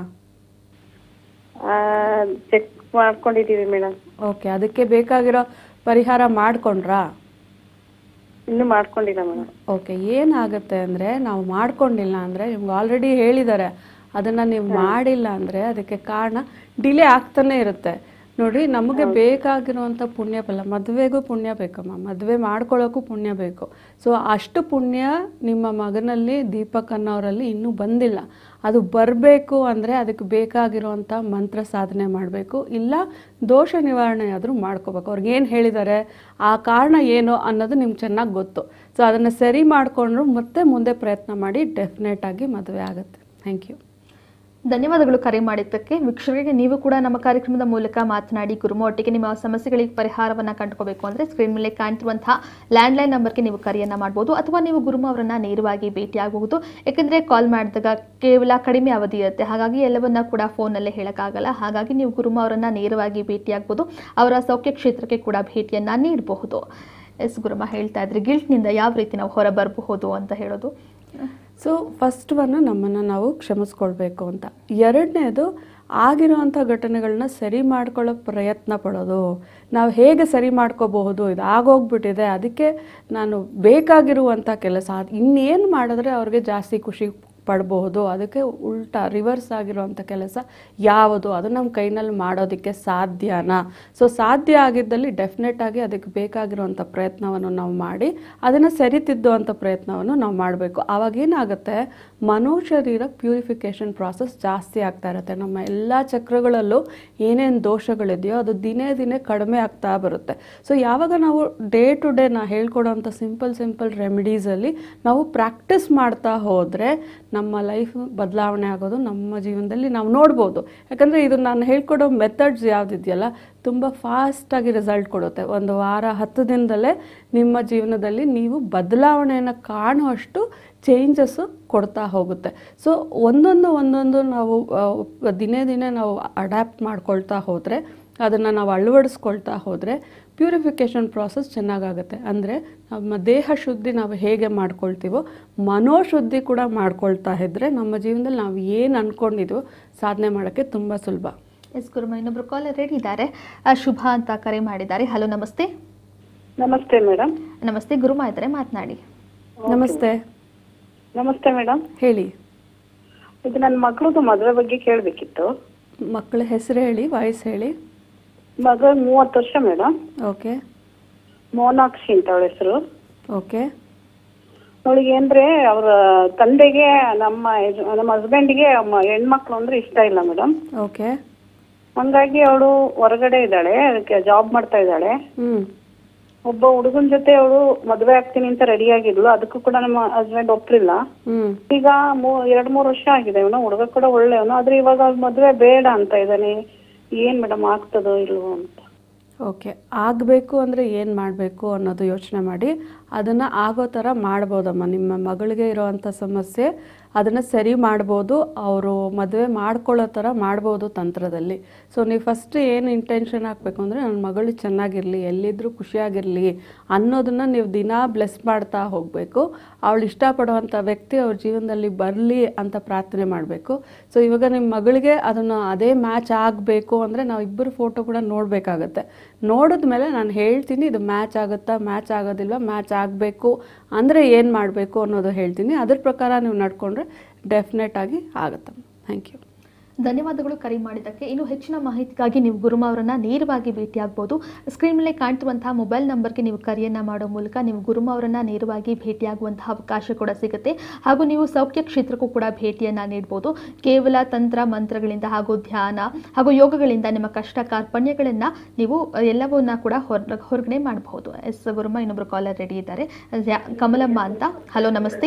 ಚೆಕ್ ಮಾಡ್ಕೊಂಡಿದೀವಿ ಮೇಡಮ್ ಓಕೆ ಅದಕ್ಕೆ ಬೇಕಾಗಿರೋ ಪರಿಹಾರ ಮಾಡ್ಕೊಂಡ್ರಾ ಇನ್ನೂ ಮಾಡ್ಕೊಂಡಿಲ್ಲ ಮೇಡಮ್ ಓಕೆ ಏನಾಗುತ್ತೆ ಅಂದರೆ ನಾವು ಮಾಡ್ಕೊಂಡಿಲ್ಲ ಅಂದರೆ ನಿಮ್ಗೆ ಆಲ್ರೆಡಿ ಹೇಳಿದ್ದಾರೆ ಅದನ್ನು ನೀವು ಮಾಡಿಲ್ಲ ಅಂದರೆ ಅದಕ್ಕೆ ಕಾರಣ ಡಿಲೇ ಆಗ್ತಾನೆ ಇರುತ್ತೆ ನೋಡಿ ನಮಗೆ ಬೇಕಾಗಿರುವಂಥ ಪುಣ್ಯ ಫಲ ಮದುವೆಗೂ ಪುಣ್ಯ ಬೇಕಮ್ಮ ಮದುವೆ ಮಾಡ್ಕೊಳ್ಳೋಕ್ಕೂ ಪುಣ್ಯ ಬೇಕು ಸೊ ಅಷ್ಟು ಪುಣ್ಯ ನಿಮ್ಮ ಮಗನಲ್ಲಿ ದೀಪಕ್ ಅನ್ನೋರಲ್ಲಿ ಇನ್ನೂ ಬಂದಿಲ್ಲ ಅದು ಬರಬೇಕು ಅಂದರೆ ಅದಕ್ಕೆ ಬೇಕಾಗಿರುವಂಥ ಮಂತ್ರ ಸಾಧನೆ ಮಾಡಬೇಕು ಇಲ್ಲ ದೋಷ ನಿವಾರಣೆ ಆದರೂ ಮಾಡ್ಕೋಬೇಕು ಅವ್ರಿಗೆ ಏನು ಹೇಳಿದ್ದಾರೆ ಆ ಕಾರಣ ಏನು ಅನ್ನೋದು ನಿಮ್ಗೆ ಚೆನ್ನಾಗಿ ಗೊತ್ತು ಸೊ ಅದನ್ನು ಸರಿ ಮಾಡಿಕೊಂಡ್ರು ಮತ್ತೆ ಮುಂದೆ ಪ್ರಯತ್ನ ಮಾಡಿ ಡೆಫಿನೆಟ್ ಆಗಿ ಮದುವೆ ಆಗುತ್ತೆ ಥ್ಯಾಂಕ್ ಯು ಧನ್ಯವಾದಗಳು ಕರೆ ಮಾಡಿದ್ದಕ್ಕೆ ವೀಕ್ಷಕರಿಗೆ ನೀವು ಕೂಡ ನಮ್ಮ ಕಾರ್ಯಕ್ರಮದ ಮೂಲಕ ಮಾತನಾಡಿ ಗುರುಮ ಒಟ್ಟಿಗೆ ನಿಮ್ಮ ಸಮಸ್ಯೆಗಳಿಗೆ ಪರಿಹಾರವನ್ನ ಕಂಡುಕೋಬೇಕು ಅಂದ್ರೆ ಸ್ಕ್ರೀನ್ ಮೇಲೆ ಕಾಣ್ತಿರುವಂತಹ ಲ್ಯಾಂಡ್ಲೈನ್ ನಂಬರ್ಗೆ ನೀವು ಕರೆಯನ್ನ ಮಾಡಬಹುದು ಅಥವಾ ನೀವು ಗುರುಮ ಅವರನ್ನ ನೇರವಾಗಿ ಭೇಟಿಯಾಗಬಹುದು ಯಾಕಂದ್ರೆ ಕಾಲ್ ಮಾಡಿದಾಗ ಕೇವಲ ಕಡಿಮೆ ಅವಧಿ ಇರುತ್ತೆ ಹಾಗಾಗಿ ಎಲ್ಲವನ್ನ ಕೂಡ ಫೋನಲ್ಲೇ ಹೇಳಕ್ಕಾಗಲ್ಲ ಹಾಗಾಗಿ ನೀವು ಗುರುಮ ಅವರನ್ನ ನೇರವಾಗಿ ಭೇಟಿಯಾಗಬಹುದು ಅವರ ಸೌಖ್ಯ ಕ್ಷೇತ್ರಕ್ಕೆ ಕೂಡ ಭೇಟಿಯನ್ನ ನೀಡಬಹುದು ಎಸ್ ಗುರುಮ ಹೇಳ್ತಾ ಇದ್ರಿ ಗಿಲ್ಟ್ನಿಂದ ಯಾವ ರೀತಿ ನಾವು ಹೊರ ಬರಬಹುದು ಅಂತ ಹೇಳೋದು ಸೊ ಫಸ್ಟ್ ಒನ್ ನಮ್ಮನ್ನು ನಾವು ಕ್ಷಮಿಸ್ಕೊಳ್ಬೇಕು ಅಂತ ಎರಡನೇದು ಆಗಿರುವಂಥ ಘಟನೆಗಳನ್ನ ಸರಿ ಮಾಡ್ಕೊಳ್ಳೋ ಪ್ರಯತ್ನ ಪಡೋದು ನಾವು ಹೇಗೆ ಸರಿ ಮಾಡ್ಕೋಬಹುದು ಇದು ಆಗೋಗ್ಬಿಟ್ಟಿದೆ ಅದಕ್ಕೆ ನಾನು ಬೇಕಾಗಿರುವಂಥ ಕೆಲಸ ಅದು ಇನ್ನೇನು ಮಾಡಿದ್ರೆ ಅವ್ರಿಗೆ ಜಾಸ್ತಿ ಖುಷಿ ಪಡಬಹುದು ಅದಕ್ಕೆ ಉಲ್ಟಾ ರಿವರ್ಸ್ ಆಗಿರುವಂಥ ಕೆಲಸ ಯಾವುದು ಅದು ನಮ್ಮ ಕೈನಲ್ಲಿ ಮಾಡೋದಕ್ಕೆ ಸಾಧ್ಯನಾ ಸೊ ಸಾಧ್ಯ ಆಗಿದ್ದಲ್ಲಿ ಡೆಫಿನೆಟ್ ಆಗಿ ಅದಕ್ಕೆ ಬೇಕಾಗಿರುವಂಥ ಪ್ರಯತ್ನವನ್ನು ನಾವು ಮಾಡಿ ಅದನ್ನು ಸರಿತಿದ್ದುವಂಥ ಪ್ರಯತ್ನವನ್ನು ನಾವು ಮಾಡಬೇಕು ಆವಾಗ ಏನಾಗುತ್ತೆ ಮನೋಶರೀರ ಪ್ಯೂರಿಫಿಕೇಷನ್ ಪ್ರಾಸೆಸ್ ಜಾಸ್ತಿ ಆಗ್ತಾ ಇರುತ್ತೆ ನಮ್ಮ ಎಲ್ಲ ಚಕ್ರಗಳಲ್ಲೂ ಏನೇನು ದೋಷಗಳಿದೆಯೋ ಅದು ದಿನೇ ದಿನೇ ಕಡಿಮೆ ಆಗ್ತಾ ಬರುತ್ತೆ ಸೊ ಯಾವಾಗ ನಾವು ಡೇ ಟು ಡೇ ನಾ ಹೇಳ್ಕೊಡೋಂಥ ಸಿಂಪಲ್ ಸಿಂಪಲ್ ರೆಮಿಡೀಸಲ್ಲಿ ನಾವು ಪ್ರಾಕ್ಟೀಸ್ ಮಾಡ್ತಾ ಹೋದರೆ ನಮ್ಮ ಲೈಫ್ ಬದಲಾವಣೆ ಆಗೋದು ನಮ್ಮ ಜೀವನದಲ್ಲಿ ನಾವು ನೋಡ್ಬೋದು ಯಾಕಂದರೆ ಇದು ನಾನು ಹೇಳ್ಕೊಡೋ ಮೆಥಡ್ಸ್ ಯಾವುದಿದೆಯಲ್ಲ ತುಂಬ ಫಾಸ್ಟಾಗಿ ರಿಸಲ್ಟ್ ಕೊಡುತ್ತೆ ಒಂದು ವಾರ ಹತ್ತು ದಿನದಲ್ಲೇ ನಿಮ್ಮ ಜೀವನದಲ್ಲಿ ನೀವು ಬದಲಾವಣೆಯನ್ನು ಕಾಣುವಷ್ಟು ಚೇಂಜಸ್ಸು ಕೊಡ್ತಾ ಹೋಗುತ್ತೆ ಸೊ ಒಂದೊಂದು ಒಂದೊಂದು ನಾವು ಆ, ದಿನೇ ದಿನೇ ನಾವು ಅಡ್ಯಾಪ್ಟ್ ಮಾಡ್ಕೊಳ್ತಾ ಹೋದರೆ ಅದನ್ನು ನಾವು ಅಳವಡಿಸ್ಕೊಳ್ತಾ ಹೋದರೆ ಪ್ಯೂರಿಫಿಕೇಷನ್ ಪ್ರಾಸೆಸ್ ಚೆನ್ನಾಗಾಗುತ್ತೆ ಅಂದರೆ ನಮ್ಮ ದೇಹ ಶುದ್ಧಿ ನಾವು ಹೇಗೆ ಮಾಡ್ಕೊಳ್ತೀವೋ ಮನೋಶುದ್ಧಿ ಕೂಡ ಮಾಡ್ಕೊಳ್ತಾ ಇದ್ದರೆ ನಮ್ಮ ಜೀವನದಲ್ಲಿ ನಾವು ಏನು ಅಂದ್ಕೊಂಡಿದ್ವೋ ಸಾಧನೆ ಮಾಡೋಕ್ಕೆ ತುಂಬ ಸುಲಭ ಎಸ್ ಗುರುಮ ಇನ್ನೊಬ್ರು ಕಾಲರ್ ರೆಡಿ ಇದ್ದಾರೆ ಆ, ಶುಭ ಅಂತ ಕರೆ ಮಾಡಿದ್ದಾರೆ ಹಲೋ ನಮಸ್ತೆ ನಮಸ್ತೆ ಮೇಡಮ್ ನಮಸ್ತೆ ಗುರುಮ ಇದ್ದಾರೆ ಮಾತನಾಡಿ ನಮಸ್ತೆ ನಮಸ್ತೆ ಮೇಡಮ್ ಹೇಳಿ ಇದು ನನ್ನ ಮಗಳದು ಮದುವೆ ಬಗ್ಗೆ ಕೇಳಬೇಕಿತ್ತು ಮಕ್ಕಳ ಹೆಸರು ಹೇಳಿ ವಯಸ್ಸು ಹೇಳಿ ಮಗ ಮೂವತ್ತು ವರ್ಷ ಮೇಡಮ್ ಓಕೆ ಮೋನಾಕ್ಷಿ ಅಂತ ಅವಳ ಹೆಸರು ಓಕೆ ಅವಳಿಗೆ ಅಂದ್ರೆ ಅವರ ತಂದೆಗೆ ನಮ್ಮ ಯಜ- ನಮ್ಮ ಹಸ್ಬೆಂಡ್ಗೆ ಹೆಣ್ಮಕ್ಳು ಅಂದ್ರೆ ಇಷ್ಟ ಇಲ್ಲ ಮೇಡಮ್ ಓಕೆ ಹಂಗಾಗಿ ಅವಳು ಹೊರಗಡೆ ಇದ್ದಾಳೆ ಅದಕ್ಕೆ ಜಾಬ್ ಮಾಡ್ತಾ ಇದ್ದಾಳೆ ಹ್ಞೂ ಒಬ್ಬ ಹುಡುಗನ ಜೊತೆ ಅವಳು ಮದುವೆ ಆಗ್ತೀನಿ ಅಂತ ರೆಡಿ ಆಗಿದ್ಲು ಅದಕ್ಕೂ ಕೂಡ ನಮ್ಮ ಹಸ್ಬೆಂಡ್ ಒಪ್ಲಿಲ್ಲ ಹ್ಞೂ ಈಗ ಮೂ ಎರಡ್ ಮೂರ್ ವರ್ಷ ಆಗಿದೆ ಇವನು ಹುಡುಗ ಕೂಡ ಒಳ್ಳೆಯವನು ಆದ್ರೆ ಇವಾಗ ಅವ್ನ್ ಮದ್ವೆ ಬೇಡ ಅಂತ ಇದ್ದಾನೆ ಏನ್ ಮೇಡಮ್ ಆಗ್ತದೋ ಇಲ್ವೋ ಅಂತ ಓಕೆ ಆಗಬೇಕು ಅಂದರೆ ಏನು ಮಾಡಬೇಕು ಅನ್ನೋದು ಯೋಚನೆ ಮಾಡಿ ಅದನ್ನು ಆಗೋ ಥರ ಮಾಡ್ಬೋದಮ್ಮ ನಿಮ್ಮ ಮಗಳಿಗೆ ಇರೋವಂಥ ಸಮಸ್ಯೆ ಅದನ್ನು ಸರಿ ಮಾಡ್ಬೋದು ಅವರು ಮದುವೆ ಮಾಡ್ಕೊಳ್ಳೋ ಥರ ಮಾಡ್ಬೋದು ತಂತ್ರದಲ್ಲಿ ಸೊ ನೀವು ಫಸ್ಟ್ ಏನು ಇಂಟೆನ್ಷನ್ ಹಾಕಬೇಕು ಅಂದರೆ ನನ್ನ ಮಗಳು ಚೆನ್ನಾಗಿರಲಿ ಎಲ್ಲಿದ್ದರೂ ಖುಷಿಯಾಗಿರಲಿ ಅನ್ನೋದನ್ನು ನೀವು ದಿನಾ ಬ್ಲೆಸ್ ಮಾಡ್ತಾ ಹೋಗಬೇಕು ಅವಳು ಇಷ್ಟಪಡುವಂಥ ವ್ಯಕ್ತಿ ಅವ್ರ ಜೀವನದಲ್ಲಿ ಬರಲಿ ಅಂತ ಪ್ರಾರ್ಥನೆ ಮಾಡಬೇಕು ಸೊ ಇವಾಗ ನಿಮ್ಮ ಮಗಳಿಗೆ ಅದನ್ನು ಅದೇ ಮ್ಯಾಚ್ ಆಗಬೇಕು ಅಂದರೆ ನಾವು ಇಬ್ಬರು ಫೋಟೋ ಕೂಡ ನೋಡಬೇಕಾಗತ್ತೆ ನೋಡಿದ್ಮೇಲೆ ನಾನು ಹೇಳ್ತೀನಿ ಇದು ಮ್ಯಾಚ್ ಆಗುತ್ತಾ ಮ್ಯಾಚ್ ಆಗೋದಿಲ್ವಾ ಮ್ಯಾಚ್ ಆಗಬೇಕು ಅಂದರೆ ಏನು ಮಾಡಬೇಕು ಅನ್ನೋದು ಹೇಳ್ತೀನಿ ಅದ್ರ ಪ್ರಕಾರ ನೀವು ನಡ್ಕೊಂಡ್ರೆ ಡೆಫಿನೆಟ್ ಆಗಿ ಆಗುತ್ತಮ್ಮ ಥ್ಯಾಂಕ್ ಯು ಧನ್ಯವಾದಗಳು ಕರೆ ಮಾಡಿದ್ದಕ್ಕೆ ಇನ್ನು ಹೆಚ್ಚಿನ ಮಾಹಿತಿಗಾಗಿ ನೀವು ಗುರುಮ ಅವರನ್ನ ನೇರವಾಗಿ ಭೇಟಿಯಾಗಬಹುದು ಸ್ಕ್ರೀನ್ ಮೇಲೆ ಕಾಣ್ತಿರುವಂತಹ ಮೊಬೈಲ್ ನಂಬರ್ಗೆ ನೀವು ಕರೆಯನ್ನ ಮಾಡೋ ಮೂಲಕ ನೀವು ಗುರುಮ ಅವರನ್ನ ನೇರವಾಗಿ ಭೇಟಿಯಾಗುವಂತಹ ಅವಕಾಶ ಕೂಡ ಸಿಗುತ್ತೆ ಹಾಗೂ ನೀವು ಸೌಖ್ಯ ಕ್ಷೇತ್ರಕ್ಕೂ ಕೂಡ ಭೇಟಿಯನ್ನ ನೀಡಬಹುದು ಕೇವಲ ತಂತ್ರ ಮಂತ್ರಗಳಿಂದ ಹಾಗೂ ಧ್ಯಾನ ಹಾಗೂ ಯೋಗಗಳಿಂದ ನಿಮ್ಮ ಕಷ್ಟ ಕಾರ್ಪಣ್ಯಗಳನ್ನ ನೀವು ಎಲ್ಲವನ್ನ ಕೂಡ ಹೊರ ಹೊರಗಡೆ ಮಾಡಬಹುದು ಎಸ್ ಗುರುಮ ಇನ್ನೊಬ್ರು ಕಾಲರ್ ರೆಡಿ ಇದ್ದಾರೆ ಯಾ- ಕಮಲಮ್ಮ ಅಂತ ಹಲೋ ನಮಸ್ತೆ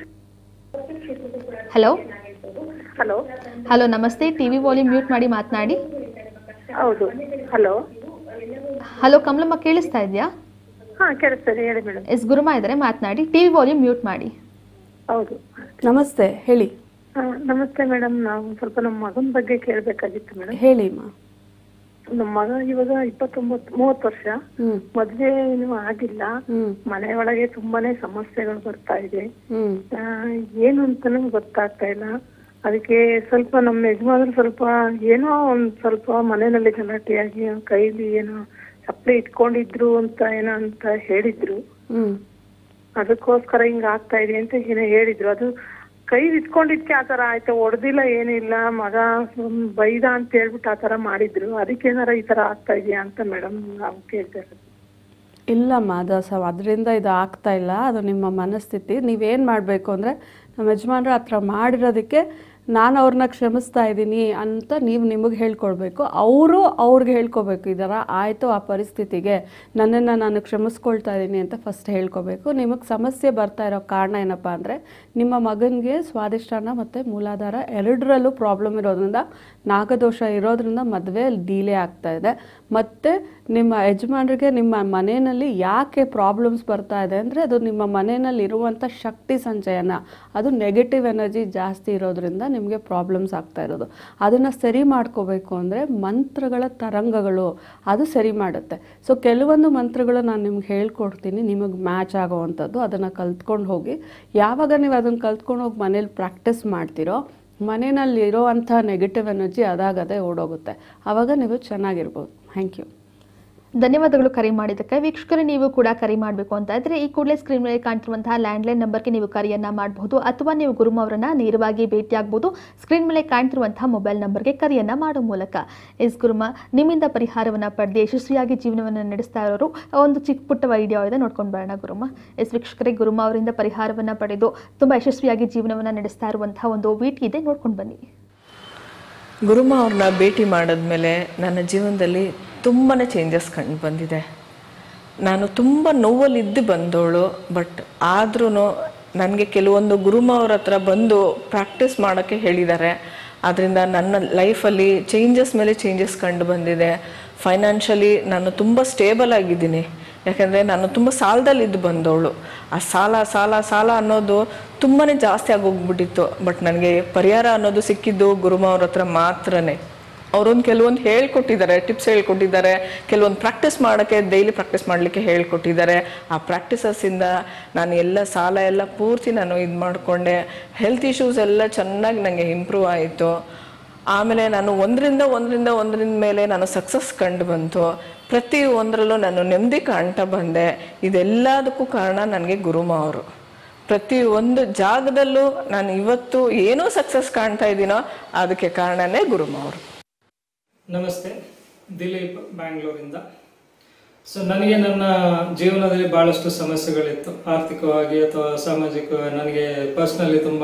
ಹಲೋ ಹಲೋ ಹಲೋ ನಮಸ್ತೆ ಟಿವಿ ವಾಲ್ಯೂಮ್ ಮ್ಯೂಟ್ ಮಾಡಿ ಮಾತನಾಡಿ ಹೌದು ಹಲೋ ಹಲೋ ಕಮಲಮ್ಮ ಕೇಳಿಸ್ತಾ ಇದೆಯಾ ಹಾ ಕೇಳಿಸ್ತದೆ ಹೇಳಿ ಮೇಡಮ್ ಎಸ್ ಗುರುಮ ಇದ್ದಾರೆ ಮಾತನಾಡಿ ಟಿವಿ ವಾಲ್ಯೂಮ್ ಮ್ಯೂಟ್ ಮಾಡಿ ಹೌದು ನಮಸ್ತೆ ಹೇಳಿ ಆ, ನಮಸ್ತೆ ಮೇಡಮ್ ನಾವು ಸ್ವಲ್ಪ ನಮ್ಮ ಮಗನ ಬಗ್ಗೆ ಕೇಳಬೇಕಾಗಿತ್ತು ಮೇಡಮ್ ಹೇಳಿ ಮಾ ನಮ್ಮ ಮಗ ಇವಾಗ ಇಪ್ಪತ್ತೊಂಬತ್ತು ಮೂವತ್ತು ವರ್ಷ ಹ್ಞೂ ಮದ್ವೆ ಏನು ಆಗಿಲ್ಲ ಹ್ಞೂ ಮನೆ ಒಳಗೆ ತುಂಬಾನೇ ಸಮಸ್ಯೆಗಳು ಬರ್ತಾ ಇದೆ ಹ್ಞೂ ಆ, ಏನು ಅಂತಾನೂ ಗೊತ್ತಾಗ್ತಾ ಇಲ್ಲ ಅದಕ್ಕೆ ಸ್ವಲ್ಪ ನಮ್ಮ ಯಜಮಾನರು ಸ್ವಲ್ಪ ಏನೋ ಒಂದ್ ಸ್ವಲ್ಪ ಮನೆಯಲ್ಲಿ ಗಲಾಟೆಯಾಗಿ ಅವ್ನ್ ಕೈಲಿ ಏನೋ ಚಪ್ಪಲಿ ಇಟ್ಕೊಂಡಿದ್ರು ಅಂತ ಏನೋ ಅಂತ ಹೇಳಿದ್ರು ಹ್ಞೂ ಅದಕ್ಕೋಸ್ಕರ ಹಿಂಗ ಆಗ್ತಾ ಇದೆ ಅಂತ ಏನೋ ಹೇಳಿದ್ರು ಅದು ಕೈ ಇಟ್ಕೊಂಡಿದ್ಕೆ ಆತರ ಆಯ್ತು ಹೊಡೆದಿಲ್ಲ ಏನಿಲ್ಲ ಮಗ ಸುಮ್ ಬೈದ ಅಂತ ಹೇಳ್ಬಿಟ್ಟು ಆತರ ಮಾಡಿದ್ರು ಅದಕ್ಕೇನಾರ ಈ ತರ ಆಗ್ತಾ ಇದೆಯಾ ಅಂತ ಮೇಡಮ್ ನಾವು ಕೇಳ್ತಾ ಇರೋದು ಇಲ್ಲಮ್ಮ ಅದು ಸ ಅದರಿಂದ ಇದು ಆಗ್ತಾ ಇಲ್ಲ ಅದು ನಿಮ್ಮ ಮನಸ್ಥಿತಿ ನೀವೇನು ಮಾಡಬೇಕು ಅಂದರೆ ನಮ್ಮ ಯಜಮಾನ್ರ ಹತ್ರ ಮಾಡಿರೋದಕ್ಕೆ ನಾನು ಅವ್ರನ್ನ ಕ್ಷಮಿಸ್ತಾ ಇದ್ದೀನಿ ಅಂತ ನೀವು ನಿಮಗೆ ಹೇಳ್ಕೊಳ್ಬೇಕು ಅವರು ಅವ್ರಿಗೆ ಹೇಳ್ಕೊಬೇಕು ಈ ಥರ ಆಯಿತು ಆ ಪರಿಸ್ಥಿತಿಗೆ ನನ್ನನ್ನು ನಾನು ಕ್ಷಮಿಸ್ಕೊಳ್ತಾ ಇದ್ದೀನಿ ಅಂತ ಫಸ್ಟ್ ಹೇಳ್ಕೊಬೇಕು ನಿಮಗೆ ಸಮಸ್ಯೆ ಬರ್ತಾ ಇರೋ ಕಾರಣ ಏನಪ್ಪ ಅಂದರೆ ನಿಮ್ಮ ಮಗನಿಗೆ ಸ್ವಾದಿಷ್ಟಾನ ಮತ್ತು ಮೂಲಾಧಾರ ಎರಡರಲ್ಲೂ ಪ್ರಾಬ್ಲಮ್ ಇರೋದ್ರಿಂದ ನಾಗದೋಷ ಇರೋದ್ರಿಂದ ಮದುವೆ ಡಿಲೇ ಆಗ್ತಾ ಇದೆ ಮತ್ತು ನಿಮ್ಮ ಯಜಮಾನರಿಗೆ ನಿಮ್ಮ ಮನೆಯಲ್ಲಿ ಯಾಕೆ ಪ್ರಾಬ್ಲಮ್ಸ್ ಬರ್ತಾ ಇದೆ ಅಂದರೆ ಅದು ನಿಮ್ಮ ಮನೆಯಲ್ಲಿ ಇರುವಂಥ ಶಕ್ತಿ ಸಂಚಯನ ಅದು ನೆಗೆಟಿವ್ ಎನರ್ಜಿ ಜಾಸ್ತಿ ಇರೋದ್ರಿಂದ ನಿಮಗೆ ಪ್ರಾಬ್ಲಮ್ಸ್ ಆಗ್ತಾ ಇರೋದು ಅದನ್ನು ಸರಿ ಮಾಡ್ಕೋಬೇಕು ಅಂದರೆ ಮಂತ್ರಗಳ ತರಂಗಗಳು ಅದು ಸರಿ ಮಾಡುತ್ತೆ ಸೊ ಕೆಲವೊಂದು ಮಂತ್ರಗಳು ನಾನು ನಿಮ್ಗೆ ಹೇಳ್ಕೊಡ್ತೀನಿ ನಿಮಗೆ ಮ್ಯಾಚ್ ಆಗೋವಂಥದ್ದು ಅದನ್ನು ಕಲ್ತ್ಕೊಂಡು ಹೋಗಿ ಯಾವಾಗ ನೀವು ಅದನ್ನು ಕಲ್ತ್ಕೊಂಡು ಹೋಗಿ ಮನೇಲಿ ಪ್ರಾಕ್ಟೀಸ್ ಮಾಡ್ತೀರೋ ಮನೆಯಲ್ಲಿ ಇರೋವಂಥ ನೆಗೆಟಿವ್ ಎನರ್ಜಿ ಅದಾಗದೆ ಓಡೋಗುತ್ತೆ ಆವಾಗ ನೀವು ಚೆನ್ನಾಗಿರ್ಬೋದು ಥ್ಯಾಂಕ್ ಯು ಧನ್ಯವಾದಗಳು ಕರೆ ಮಾಡಿದ್ದಕ್ಕೆ ವೀಕ್ಷಕರೇ ನೀವು ಕೂಡ ಕರೆ ಮಾಡಬೇಕು ಅಂತ ಇದ್ರೆ ಈ ಕೂಡಲೇ ಸ್ಕ್ರೀನ್ ಮೇಲೆ ಕಾಣ್ತಿರುವಂತಹ ಲ್ಯಾಂಡ್ಲೈನ್ ನಂಬರ್ಗೆ ನೀವು ಕರೆಯನ್ನ ಮಾಡಬಹುದು ಅಥವಾ ನೀವು ಗುರುಮ ಅವರನ್ನ ನೇರವಾಗಿ ಭೇಟಿಯಾಗಬಹುದು ಸ್ಕ್ರೀನ್ ಮೇಲೆ ಕಾಣ್ತಿರುವಂತಹ ಮೊಬೈಲ್ ನಂಬರ್ಗೆ ಕರೆಯನ್ನ ಮಾಡೋ ಮೂಲಕ ಎಸ್ ಗುರುಮ ನಿಮ್ಮಿಂದ ಪರಿಹಾರವನ್ನ ಪಡೆದು ಯಶಸ್ವಿಯಾಗಿ ಜೀವನವನ್ನು ನಡೆಸ್ತಾ ಇರೋರು ಒಂದು ಚಿಕ್ಕ ಪುಟ್ಟ ವಿಡಿಯೋ ಇದೆ ನೋಡ್ಕೊಂಡು ಬರೋಣ ಗುರುಮ ಎಸ್ ವೀಕ್ಷಕರೇ ಗುರುಮ ಅವರಿಂದ ಪರಿಹಾರವನ್ನ ಪಡೆದು ತುಂಬಾ ಯಶಸ್ವಿಯಾಗಿ ಜೀವನವನ್ನ ನಡೆಸ್ತಾ ಇರುವಂತಹ ಒಂದು ವಿಟಿ ಇದೆ ನೋಡ್ಕೊಂಡು ಬನ್ನಿ ಗುರುಮ ಅವ್ರನ್ನ ಭೇಟಿ ಮಾಡಿದ್ಮೇಲೆ ನನ್ನ ಜೀವನದಲ್ಲಿ ತುಂಬಾ ಚೇಂಜಸ್ ಕಂಡು ಬಂದಿದೆ ನಾನು ತುಂಬ ನೋವಲ್ಲಿದ್ದು ಬಂದವಳು ಬಟ್ ಆದ್ರೂ ನನಗೆ ಕೆಲವೊಂದು ಗುರುಮ ಅವ್ರ ಹತ್ರ ಬಂದು ಪ್ರಾಕ್ಟೀಸ್ ಮಾಡೋಕ್ಕೆ ಹೇಳಿದ್ದಾರೆ ಅದರಿಂದ ನನ್ನ ಲೈಫಲ್ಲಿ ಚೇಂಜಸ್ ಮೇಲೆ ಚೇಂಜಸ್ ಕಂಡು ಬಂದಿದೆ ಫೈನಾನ್ಷಿಯಲಿ ನಾನು ತುಂಬ ಸ್ಟೇಬಲ್ ಆಗಿದ್ದೀನಿ ಯಾಕಂದರೆ ನಾನು ತುಂಬ ಸಾಲದಲ್ಲಿದ್ದು ಬಂದವಳು ಆ ಸಾಲ ಸಾಲ ಸಾಲ ಅನ್ನೋದು ತುಂಬಾ ಜಾಸ್ತಿ ಆಗೋಗ್ಬಿಟ್ಟಿತ್ತು ಬಟ್ ನನಗೆ ಪರಿಹಾರ ಅನ್ನೋದು ಸಿಕ್ಕಿದ್ದು ಗುರುಮ ಅವ್ರ ಹತ್ರ ಮಾತ್ರನೇ ಅವರೊಂದು ಕೆಲವೊಂದು ಹೇಳ್ಕೊಟ್ಟಿದ್ದಾರೆ ಟಿಪ್ಸ್ ಹೇಳ್ಕೊಟ್ಟಿದ್ದಾರೆ ಕೆಲವೊಂದು ಪ್ರಾಕ್ಟೀಸ್ ಮಾಡೋಕ್ಕೆ ಡೈಲಿ ಪ್ರಾಕ್ಟೀಸ್ ಮಾಡಲಿಕ್ಕೆ ಹೇಳ್ಕೊಟ್ಟಿದ್ದಾರೆ ಆ ಪ್ರಾಕ್ಟೀಸಸ್ಸಿಂದ ನಾನು ಎಲ್ಲ ಸಾಲ ಎಲ್ಲ ಪೂರ್ತಿ ನಾನು ಇದು ಮಾಡಿಕೊಂಡೆ ಹೆಲ್ತ್ ಇಶ್ಯೂಸ್ ಎಲ್ಲ ಚೆನ್ನಾಗಿ ನನಗೆ ಇಂಪ್ರೂವ್ ಆಯಿತು ಆಮೇಲೆ ನಾನು ಒಂದರಿಂದ ಒಂದರಿಂದ ಒಂದರಿಂದ ಮೇಲೆ ನಾನು ಸಕ್ಸಸ್ ಕಂಡು ಬಂತು ಪ್ರತಿ ಒಂದರಲ್ಲೂ ನಾನು ನೆಮ್ಮದಿ ಕಾಣ್ತಾ ಬಂದೆ ಇದೆಲ್ಲದಕ್ಕೂ ಕಾರಣ ನನಗೆ ಗುರುಮ ಅವರು ಪ್ರತಿ ಒಂದು ಜಾಗದಲ್ಲೂ ನಾನು ಇವತ್ತು ಏನೋ ಸಕ್ಸಸ್ ಕಾಣ್ತಾ ಇದ್ದೀನೋ ಅದಕ್ಕೆ ಕಾರಣನೇ ಗುರುಮ ಅವರು ನಮಸ್ತೆ ದಿಲೀಪ್ ಬ್ಯಾಂಗ್ಳೂರಿಂದ ಸೊ ನನಗೆ ನನ್ನ ಜೀವನದಲ್ಲಿ ಬಹಳಷ್ಟು ಸಮಸ್ಯೆಗಳಿತ್ತು ಆರ್ಥಿಕವಾಗಿ ಅಥವಾ ಸಾಮಾಜಿಕವಾಗಿ ನನಗೆ ಪರ್ಸ್ನಲಿ ತುಂಬ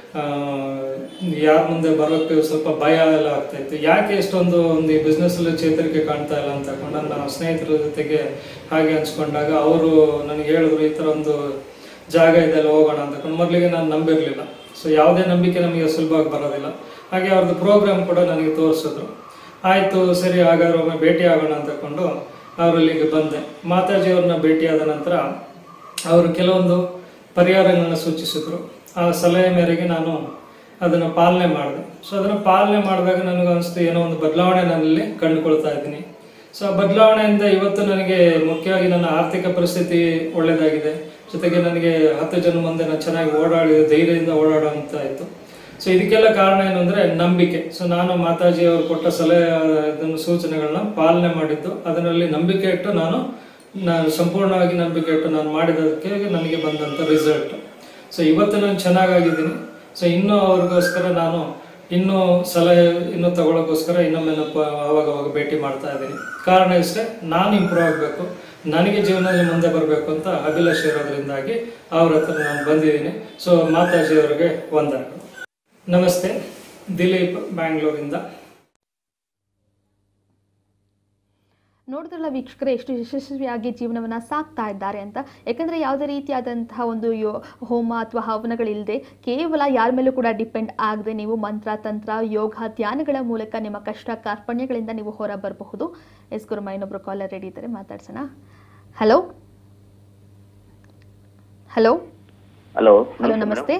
ಯಾರ ಮುಂದೆ ಬರೋಕ್ಕೆ ಸ್ವಲ್ಪ ಭಯ ಎಲ್ಲ ಆಗ್ತಾ ಇತ್ತು ಯಾಕೆ ಇಷ್ಟೊಂದು ಒಂದು ಈ ಬಿಸ್ನೆಸ್ಸಲ್ಲಿ ಚೇತರಿಕೆ ಕಾಣ್ತಾ ಇಲ್ಲ ಅಂತ ತಗೊಂಡು ನನ್ನ ಸ್ನೇಹಿತರ ಜೊತೆಗೆ ಹಾಗೆ ಹಂಚ್ಕೊಂಡಾಗ ಅವರು ನನಗೆ ಹೇಳಿದ್ರು ಈ ಥರ ಒಂದು ಜಾಗ ಇದೆಲ್ಲ ಹೋಗೋಣ ಅಂತ ತಗೊಂಡು ಮೊದಲಿಗೆ ನಾನು ನಂಬಿರಲಿಲ್ಲ ಸೊ ಯಾವುದೇ ನಂಬಿಕೆ ನಮಗೆ ಸುಲಭವಾಗಿ ಬರೋದಿಲ್ಲ ಹಾಗೆ ಅವ್ರದ್ದು ಪ್ರೋಗ್ರಾಮ್ ಕೂಡ ನನಗೆ ತೋರಿಸಿದ್ರು ಆಯಿತು ಸರಿ ಹಾಗಾದ್ರೆ ಒಮ್ಮೆ ಭೇಟಿ ಆಗೋಣ ಅಂತ ತಗೊಂಡು ಅವರಲ್ಲಿಗೆ ಬಂದೆ ಮಾತಾಜಿ ಅವ್ರನ್ನ ಭೇಟಿಯಾದ ನಂತರ ಅವರು ಕೆಲವೊಂದು ಪರಿಹಾರಗಳನ್ನ ಸೂಚಿಸಿದ್ರು ಆ ಸಲಹೆ ಮೇರೆಗೆ ನಾನು ಅದನ್ನು ಪಾಲನೆ ಮಾಡಿದೆ ಸೊ ಅದನ್ನು ಪಾಲನೆ ಮಾಡಿದಾಗ ನನಗೆ ಅನಿಸ್ತು ಏನೋ ಒಂದು ಬದಲಾವಣೆ ನನ್ನಲ್ಲಿ ಕಂಡುಕೊಳ್ತಾ ಇದ್ದೀನಿ ಸೊ ಆ ಬದಲಾವಣೆಯಿಂದ ಇವತ್ತು ನನಗೆ ಮುಖ್ಯವಾಗಿ ನನ್ನ ಆರ್ಥಿಕ ಪರಿಸ್ಥಿತಿ ಒಳ್ಳೆಯದಾಗಿದೆ ಜೊತೆಗೆ ನನಗೆ ಹತ್ತು ಜನ ಮುಂದೆ ನಾನು ಚೆನ್ನಾಗಿ ಓಡಾಡಿ ಧೈರ್ಯದಿಂದ ಓಡಾಡುವಂತ ಆಯಿತು ಸೊ ಇದಕ್ಕೆಲ್ಲ ಕಾರಣ ಏನು ಅಂದ್ರೆ ನಂಬಿಕೆ ಸೊ ನಾನು ಮಾತಾಜಿ ಅವರು ಕೊಟ್ಟ ಸಲಹೆ ಅದನ್ನು ಸೂಚನೆಗಳನ್ನ ಪಾಲನೆ ಮಾಡಿದ್ದು ಅದರಲ್ಲಿ ನಂಬಿಕೆ ಇಟ್ಟು ನಾನು ನಾನು ಸಂಪೂರ್ಣವಾಗಿ ನಂಬಿಕೆ ಇಟ್ಟು ನಾನು ಮಾಡಿದ್ದಕ್ಕೆ ನನಗೆ ಬಂದಂತ ರಿಸಲ್ಟ್ ಸೊ ಇವತ್ತು ನಾನು ಚೆನ್ನಾಗಾಗಿದ್ದೀನಿ ಸೊ ಇನ್ನೂ ಅವ್ರಿಗೋಸ್ಕರ ನಾನು ಇನ್ನೂ ಸಲಹೆ ಇನ್ನೂ ತಗೊಳ್ಳೋಕ್ಕೋಸ್ಕರ ಇನ್ನೊಮ್ಮೆ ನಾನು ಪ- ಅವಾಗ ಅವಾಗ ಭೇಟಿ ಮಾಡ್ತಾ ಇದ್ದೀನಿ ಕಾರಣ ಇಷ್ಟೇ ನಾನು ಇಂಪ್ರೂವ್ ಆಗಬೇಕು ನನಗೆ ಜೀವನದಲ್ಲಿ ಮುಂದೆ ಬರಬೇಕು ಅಂತ ಅಭಿಲಾಷೆ ಇರೋದ್ರಿಂದಾಗಿ ಅವ್ರ ಹತ್ರ ನಾನು ಬಂದಿದ್ದೀನಿ ಸೊ ಮಾತಾಜಿ ಅವರಿಗೆ ವಂದನೆಗಳು ನಮಸ್ತೆ ದಿಲೀಪ್ ಬ್ಯಾಂಗ್ಳೂರಿಂದ ನೋಡಿದ್ರಲ್ಲ ವೀಕ್ಷಕರೇ ಎಷ್ಟು ಯಶಸ್ವಿಯಾಗಿ ಜೀವನವನ್ನು ಸಾಕ್ತಾ ಇದ್ದಾರೆ ಅಂತ ಯಾಕಂದರೆ ಯಾವುದೇ ರೀತಿಯಾದಂತಹ ಒಂದು ಯೋ ಹೋಮ ಅಥವಾ ಹವನಗಳಿಲ್ಲದೆ ಕೇವಲ ಯಾರ ಮೇಲೂ ಕೂಡ ಡಿಪೆಂಡ್ ಆಗದೆ ನೀವು ಮಂತ್ರ ತಂತ್ರ ಯೋಗ ಧ್ಯಾನಗಳ ಮೂಲಕ ನಿಮ್ಮ ಕಷ್ಟ ಕಾರ್ಪಣ್ಯಗಳಿಂದ ನೀವು ಹೊರ ಬರಬಹುದು ಎಸ್ ಗುರುಮ ಇನ್ನೊಬ್ರು ಕಾಲರ್ ರೆಡಿ ಇದ್ದಾರೆ ಮಾತಾಡ್ಸೋಣ ಹಲೋ ಹಲೋ ಹಲೋ ಹಲೋ ನಮಸ್ತೆ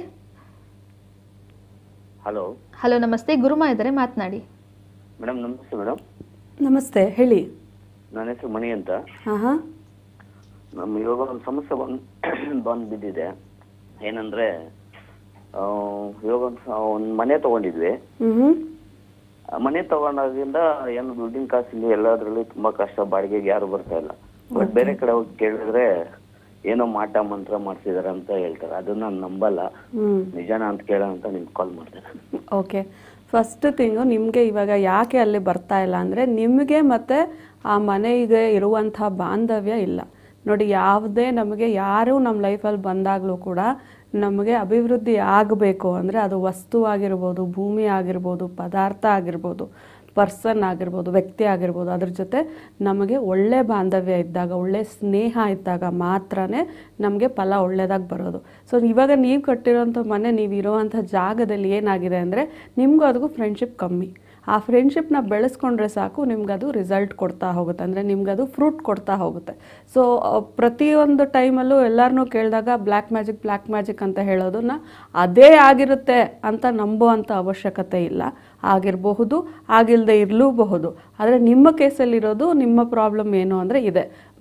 ಹಲೋ ಹಲೋ ನಮಸ್ತೆ ಗುರುಮ ಇದ್ದಾರೆ ಮಾತನಾಡಿ ಮೇಡಮ್ ನಮಸ್ತೆ ಮೇಡಮ್ ನಮಸ್ತೆ ಹೇಳಿ ನನ್ನ ಹೆಸರು ಮಣಿ ಅಂತ ಹಾಂ ಹಾಂ ನಮ್ಮ ಇವಾಗ ಒಂದು ಸಮಸ್ಯೆ ಬಂದು ಬಂದು ಬಿದ್ದಿದೆ ಏನಂದ್ರೆ ಆ, ಇವಾಗ ಒಂದು ಒಂದು ಮನೆ ತಗೊಂಡಿದ್ವಿ ಹ್ಞೂ ಆ ಮನೆ ತಗೊಂಡಾಗಿಂದ ಏನು ದುಡ್ಡಿನ ಕಾಸಿಲ್ಲಿ ಎಲ್ಲದರಲ್ಲಿ ತುಂಬಾ ಕಷ್ಟ ಬಾಡಿಗೆಗೆ ಯಾರು ಬರ್ತಾ ಇಲ್ಲ ಬಟ್ ಬೇರೆ ಕಡೆ ಹೋಗಿ ಕೇಳಿದ್ರೆ ಏನೋ ಮಾಟ ಮಂತ್ರ ಮಾಡ್ತಿದಾರೆ ಅಂತ ಹೇಳ್ತಾರೆ ಅದನ್ನ ನಾನು ನಂಬಲ್ಲ ಹ್ಞೂ ನಿಜಾನ ಅಂತ ಕೇಳೋಣ ಅಂತ ನಿಮ್ಗೆ ಕಾಲ್ ಮಾಡಿದೆ ಓಕೆ ಫಸ್ಟ್ ತಿಂಗು ನಿಮಗೆ ಇವಾಗ ಯಾಕೆ ಅಲ್ಲಿ ಬರ್ತಾ ಇಲ್ಲ ಅಂದರೆ ನಿಮಗೆ ಮತ್ತು ಆ ಮನೆಗೆ ಇರುವಂಥ ಬಾಂಧವ್ಯ ಇಲ್ಲ ನೋಡಿ ಯಾವುದೇ ನಮಗೆ ಯಾರು ನಮ್ಮ ಲೈಫಲ್ಲಿ ಬಂದಾಗಲೂ ಕೂಡ ನಮಗೆ ಅಭಿವೃದ್ಧಿ ಆಗಬೇಕು ಅಂದರೆ ಅದು ವಸ್ತು ಆಗಿರ್ಬೋದು ಭೂಮಿ ಆಗಿರ್ಬೋದು ಪದಾರ್ಥ ಆಗಿರ್ಬೋದು ಪರ್ಸನ್ ಆಗಿರ್ಬೋದು ವ್ಯಕ್ತಿ ಆಗಿರ್ಬೋದು ಅದ್ರ ಜೊತೆ ನಮಗೆ ಒಳ್ಳೆ ಬಾಂಧವ್ಯ ಇದ್ದಾಗ ಒಳ್ಳೆ ಸ್ನೇಹ ಇದ್ದಾಗ ಮಾತ್ರನೇ ನಮಗೆ ಫಲ ಒಳ್ಳೆಯದಾಗಿ ಬರೋದು ಸೊ ಇವಾಗ ನೀವು ಕಟ್ಟಿರೋಂಥ ಮನೆ ನೀವು ಇರೋವಂಥ ಜಾಗದಲ್ಲಿ ಏನಾಗಿದೆ ಅಂದರೆ ನಿಮಗೂ ಅದಕ್ಕೂ ಫ್ರೆಂಡ್ಶಿಪ್ ಕಮ್ಮಿ ಆ ಫ್ರೆಂಡ್ಶಿಪ್ನ ಬೆಳೆಸ್ಕೊಂಡ್ರೆ ಸಾಕು ನಿಮ್ಗದು ರಿಸಲ್ಟ್ ಕೊಡ್ತಾ ಹೋಗುತ್ತೆ ಅಂದರೆ ನಿಮ್ಗದು ಫ್ರೂಟ್ ಕೊಡ್ತಾ ಹೋಗುತ್ತೆ ಸೊ ಪ್ರತಿಯೊಂದು ಟೈಮಲ್ಲೂ ಎಲ್ಲರನ್ನೂ ಕೇಳಿದಾಗ ಬ್ಲ್ಯಾಕ್ ಮ್ಯಾಜಿಕ್ ಬ್ಲ್ಯಾಕ್ ಮ್ಯಾಜಿಕ್ ಅಂತ ಹೇಳೋದನ್ನ ಅದೇ ಆಗಿರುತ್ತೆ ಅಂತ ನಂಬುವಂಥ ಅವಶ್ಯಕತೆ ಇಲ್ಲ ಆಗಿರಬಹುದು ಆಗಿಲ್ಲದೆ ಇರಲೂಬಹುದು ಆದರೆ ನಿಮ್ಮ ಕೇಸಲ್ಲಿರೋದು ನಿಮ್ಮ ಪ್ರಾಬ್ಲಮ್ ಏನು ಅಂದರೆ ಇದೆ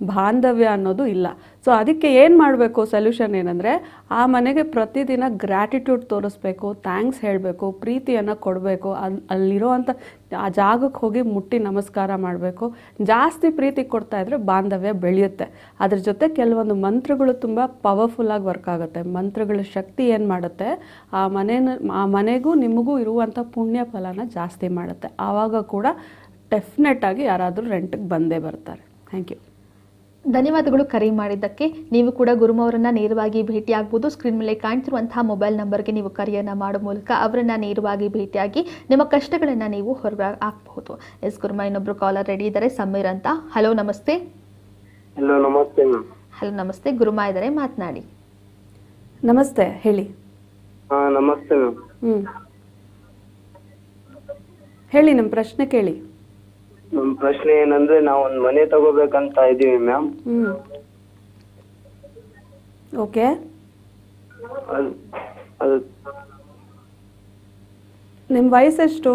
ಬಾಂಧವ್ಯ ಅನ್ನೋದು ಇಲ್ಲ ಸೊ ಅದಕ್ಕೆ ಏನು ಮಾಡಬೇಕು ಸೊಲ್ಯೂಷನ್ ಏನಂದರೆ ಆ ಮನೆಗೆ ಪ್ರತಿದಿನ ಗ್ರ್ಯಾಟಿಟ್ಯೂಡ್ ತೋರಿಸ್ಬೇಕು ಥ್ಯಾಂಕ್ಸ್ ಹೇಳಬೇಕು ಪ್ರೀತಿಯನ್ನು ಕೊಡಬೇಕು ಅಲ್ಲಿ ಅಲ್ಲಿರೋವಂಥ ಆ ಜಾಗಕ್ಕೆ ಹೋಗಿ ಮುಟ್ಟಿ ನಮಸ್ಕಾರ ಮಾಡಬೇಕು ಜಾಸ್ತಿ ಪ್ರೀತಿ ಕೊಡ್ತಾ ಇದ್ರೆ ಬಾಂಧವ್ಯ ಬೆಳೆಯುತ್ತೆ ಅದ್ರ ಜೊತೆ ಕೆಲವೊಂದು ಮಂತ್ರಗಳು ತುಂಬ ಪವರ್ಫುಲ್ಲಾಗಿ ವರ್ಕ್ ಆಗುತ್ತೆ ಮಂತ್ರಗಳ ಶಕ್ತಿ ಏನು ಮಾಡುತ್ತೆ ಆ ಮನೆನ ಆ ಮನೆಗೂ ನಿಮಗೂ ಇರುವಂಥ ಪುಣ್ಯ ಫಲನ ಜಾಸ್ತಿ ಮಾಡುತ್ತೆ ಆವಾಗ ಕೂಡ ಡೆಫಿನೆಟ್ ಆಗಿ ಯಾರಾದರೂ ರೆಂಟಿಗೆ ಬಂದೇ ಬರ್ತಾರೆ ಥ್ಯಾಂಕ್ ಯು ಧನ್ಯವಾದಗಳು ಕರೆ ಮಾಡಿದ್ದಕ್ಕೆ ನೀವು ಕೂಡ ಗುರುಮವರನ್ನ ನೇರವಾಗಿ ಭೇಟಿಯಾಗಬಹುದು ಸ್ಕ್ರೀನ್ ಮೇಲೆ ಕಾಣ್ತಿರುವಂತಹ ಮೊಬೈಲ್ ನಂಬರ್ಗೆ ನೀವು ಕರೆಯನ್ನ ಮಾಡೋ ಮೂಲಕ ಅವರನ್ನ ನೇರವಾಗಿ ಭೇಟಿಯಾಗಿ ನಿಮ್ಮ ಕಷ್ಟಗಳನ್ನ ನೀವು ಹೊರಗೆ ಹಾಕಬಹುದು ಎಸ್ ಗುರುಮ ಇನ್ನೊಬ್ರು ಕಾಲರ್ ರೆಡಿ ಇದ್ದಾರೆ ಸಮೀರ್ ಅಂತ ಹಲೋ ನಮಸ್ತೆ ಹಲೋ ನಮಸ್ತೆ ಮ್ಯಾಮ್ ಹಲೋ ನಮಸ್ತೆ ಗುರುಮ ಇದ್ದಾರೆ ಮಾತನಾಡಿ ನಮಸ್ತೆ ಹೇಳಿ ಹಾ ನಮಸ್ತೆ ಮ್ಯಾಮ್ ಹ್ಞೂ ಹೇಳಿ ನಮ್ಮ ಪ್ರಶ್ನೆ ಕೇಳಿ ನಮ್ಮ ಪ್ರಶ್ನೆ ಏನಂದ್ರೆ ನಾವು ಒಂದ್ ಮನೆ ತಗೋಬೇಕಂತ ಇದೀವಿ ಮ್ಯಾಮ್ ಹ್ಞೂ ಓಕೆ ಅದು ಅದು ನಿಮ್ಮ ವಯಸ್ಸೆಷ್ಟು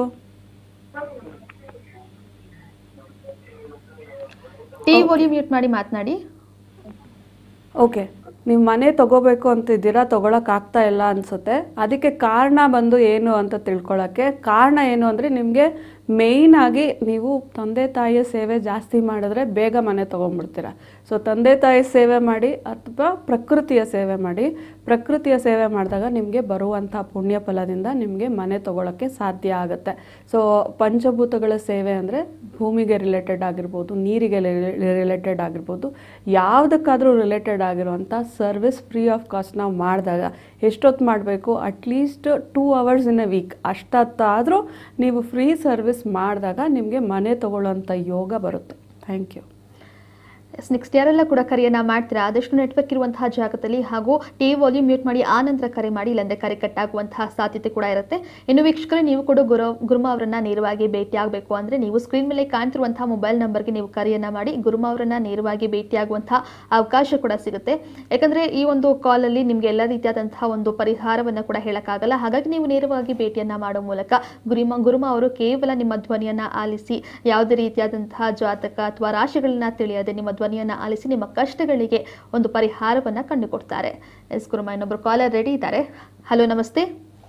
ಟಿ ವಾಲ್ಯೂಮ್ ಮ್ಯೂಟ್ ಮಾಡಿ ಮಾತನಾಡಿ ಓಕೆ ನೀವು ಮನೆ ತಗೋಬೇಕು ಅಂತಿದ್ದೀರಾ ತಗೊಳಕ್ ಆಗ್ತಾ ಇಲ್ಲ ಅನ್ಸುತ್ತೆ ಅದಕ್ಕೆ ಕಾರಣ ಬಂದು ಏನು ಅಂತ ತಿಳ್ಕೊಳ್ಳೋಕ್ಕೆ ಕಾರಣ ಏನು ಅಂದರೆ ನಿಮಗೆ ಮೇಯ್ನ್ ಆಗಿ ನೀವು ತಂದೆ ತಾಯಿಯ ಸೇವೆ ಜಾಸ್ತಿ ಮಾಡಿದ್ರೆ ಬೇಗ ಮನೆ ತೊಗೊಂಡ್ಬಿಡ್ತೀರ ಸೊ ತಂದೆ ತಾಯಿ ಸೇವೆ ಮಾಡಿ ಅಥವಾ ಪ್ರಕೃತಿಯ ಸೇವೆ ಮಾಡಿ ಪ್ರಕೃತಿಯ ಸೇವೆ ಮಾಡಿದಾಗ ನಿಮಗೆ ಬರುವಂಥ ಪುಣ್ಯ ಫಲದಿಂದ ನಿಮಗೆ ಮನೆ ತೊಗೊಳಕ್ಕೆ ಸಾಧ್ಯ ಆಗುತ್ತೆ ಸೊ ಪಂಚಭೂತಗಳ ಸೇವೆ ಅಂದರೆ ಭೂಮಿಗೆ ರಿಲೇಟೆಡ್ ಆಗಿರ್ಬೋದು ನೀರಿಗೆ ರಿಲೇಟೆಡ್ ಆಗಿರ್ಬೋದು ಯಾವುದಕ್ಕಾದರೂ ರಿಲೇಟೆಡ್ ಆಗಿರುವಂಥ ಸರ್ವಿಸ್ ಫ್ರೀ ಆಫ್ ಕಾಸ್ಟ್ ನಾವು ಮಾಡಿದಾಗ ಎಷ್ಟೊತ್ತು ಮಾಡಬೇಕು at least two hours in a week ಅಷ್ಟೊತ್ತಾದರೂ ನೀವು ಫ್ರೀ ಸರ್ವಿಸ್ ಮಾಡಿದಾಗ ನಿಮಗೆ ಮನೆ ತಗೊಳ್ಳೋಂಥ ಯೋಗ ಬರುತ್ತೆ ಥ್ಯಾಂಕ್ ಯು ಎಸ್ ನೆಕ್ಸ್ಟ್ ಯಾರೆಲ್ಲ ಕೂಡ ಕರೆಯನ್ನ ಮಾಡ್ತೀರಾ ಆದಷ್ಟು ನೆಟ್ವರ್ಕ್ ಇರುವಂತಹ ಜಾಗದಲ್ಲಿ ಹಾಗೂ ಟಿ ವಾಲ್ಯೂಮ್ ಮ್ಯೂಟ್ ಮಾಡಿ ಆ ನಂತರ ಕರೆ ಮಾಡಿ ಇಲ್ಲಾಂದ್ರೆ ಕರೆ ಕಟ್ಟಾಗುವಂತಹ ಸಾಧ್ಯತೆ ಕೂಡ ಇರುತ್ತೆ ಇನ್ನು ವೀಕ್ಷಕರೇ ನೀವು ಕೂಡ ಗುರು ಗುರುಮ ಅವರನ್ನ ನೇರವಾಗಿ ಭೇಟಿಯಾಗಬೇಕು ಅಂದ್ರೆ ನೀವು ಸ್ಕ್ರೀನ್ ಮೇಲೆ ಕಾಣ್ತಿರುವಂತಹ ಮೊಬೈಲ್ ನಂಬರ್ಗೆ ನೀವು ಕರೆಯನ್ನ ಮಾಡಿ ಗುರುಮ ಅವರನ್ನ ನೇರವಾಗಿ ಭೇಟಿಯಾಗುವಂತಹ ಅವಕಾಶ ಕೂಡ ಸಿಗುತ್ತೆ ಯಾಕಂದ್ರೆ ಈ ಒಂದು ಕಾಲಲ್ಲಿ ನಿಮ್ಗೆ ಎಲ್ಲ ರೀತಿಯಾದಂತಹ ಒಂದು ಪರಿಹಾರವನ್ನ ಕೂಡ ಹೇಳಕ್ಕಾಗಲ್ಲ ಹಾಗಾಗಿ ನೀವು ನೇರವಾಗಿ ಭೇಟಿಯನ್ನ ಮಾಡೋ ಮೂಲಕ ಗುರಿಮ ಗುರುಮ ಅವರು ಕೇವಲ ನಿಮ್ಮ ಧ್ವನಿಯನ್ನ ಆಲಿಸಿ ಯಾವುದೇ ರೀತಿಯಾದಂತಹ ಜಾತಕ ಅಥವಾ ರಾಶಿಗಳನ್ನ ತಿಳಿಯದೆ ನಿಮ್ಮ ಧ್ವನಿಯನ್ನ ಆಲಿಸಿ ನಿಮ್ಮ ಕಷ್ಟಗಳಿಗೆ ಒಂದು ಪರಿಹಾರವನ್ನ ಕಂಡುಕೊಡ್ತಾರೆ ಎಸ್ ಗುರುಮ ಇನ್ನೊಬ್ರು ಕಾಲರ್ ರೆಡಿ ಇದ್ದಾರೆ ಹಲೋ ನಮಸ್ತೆ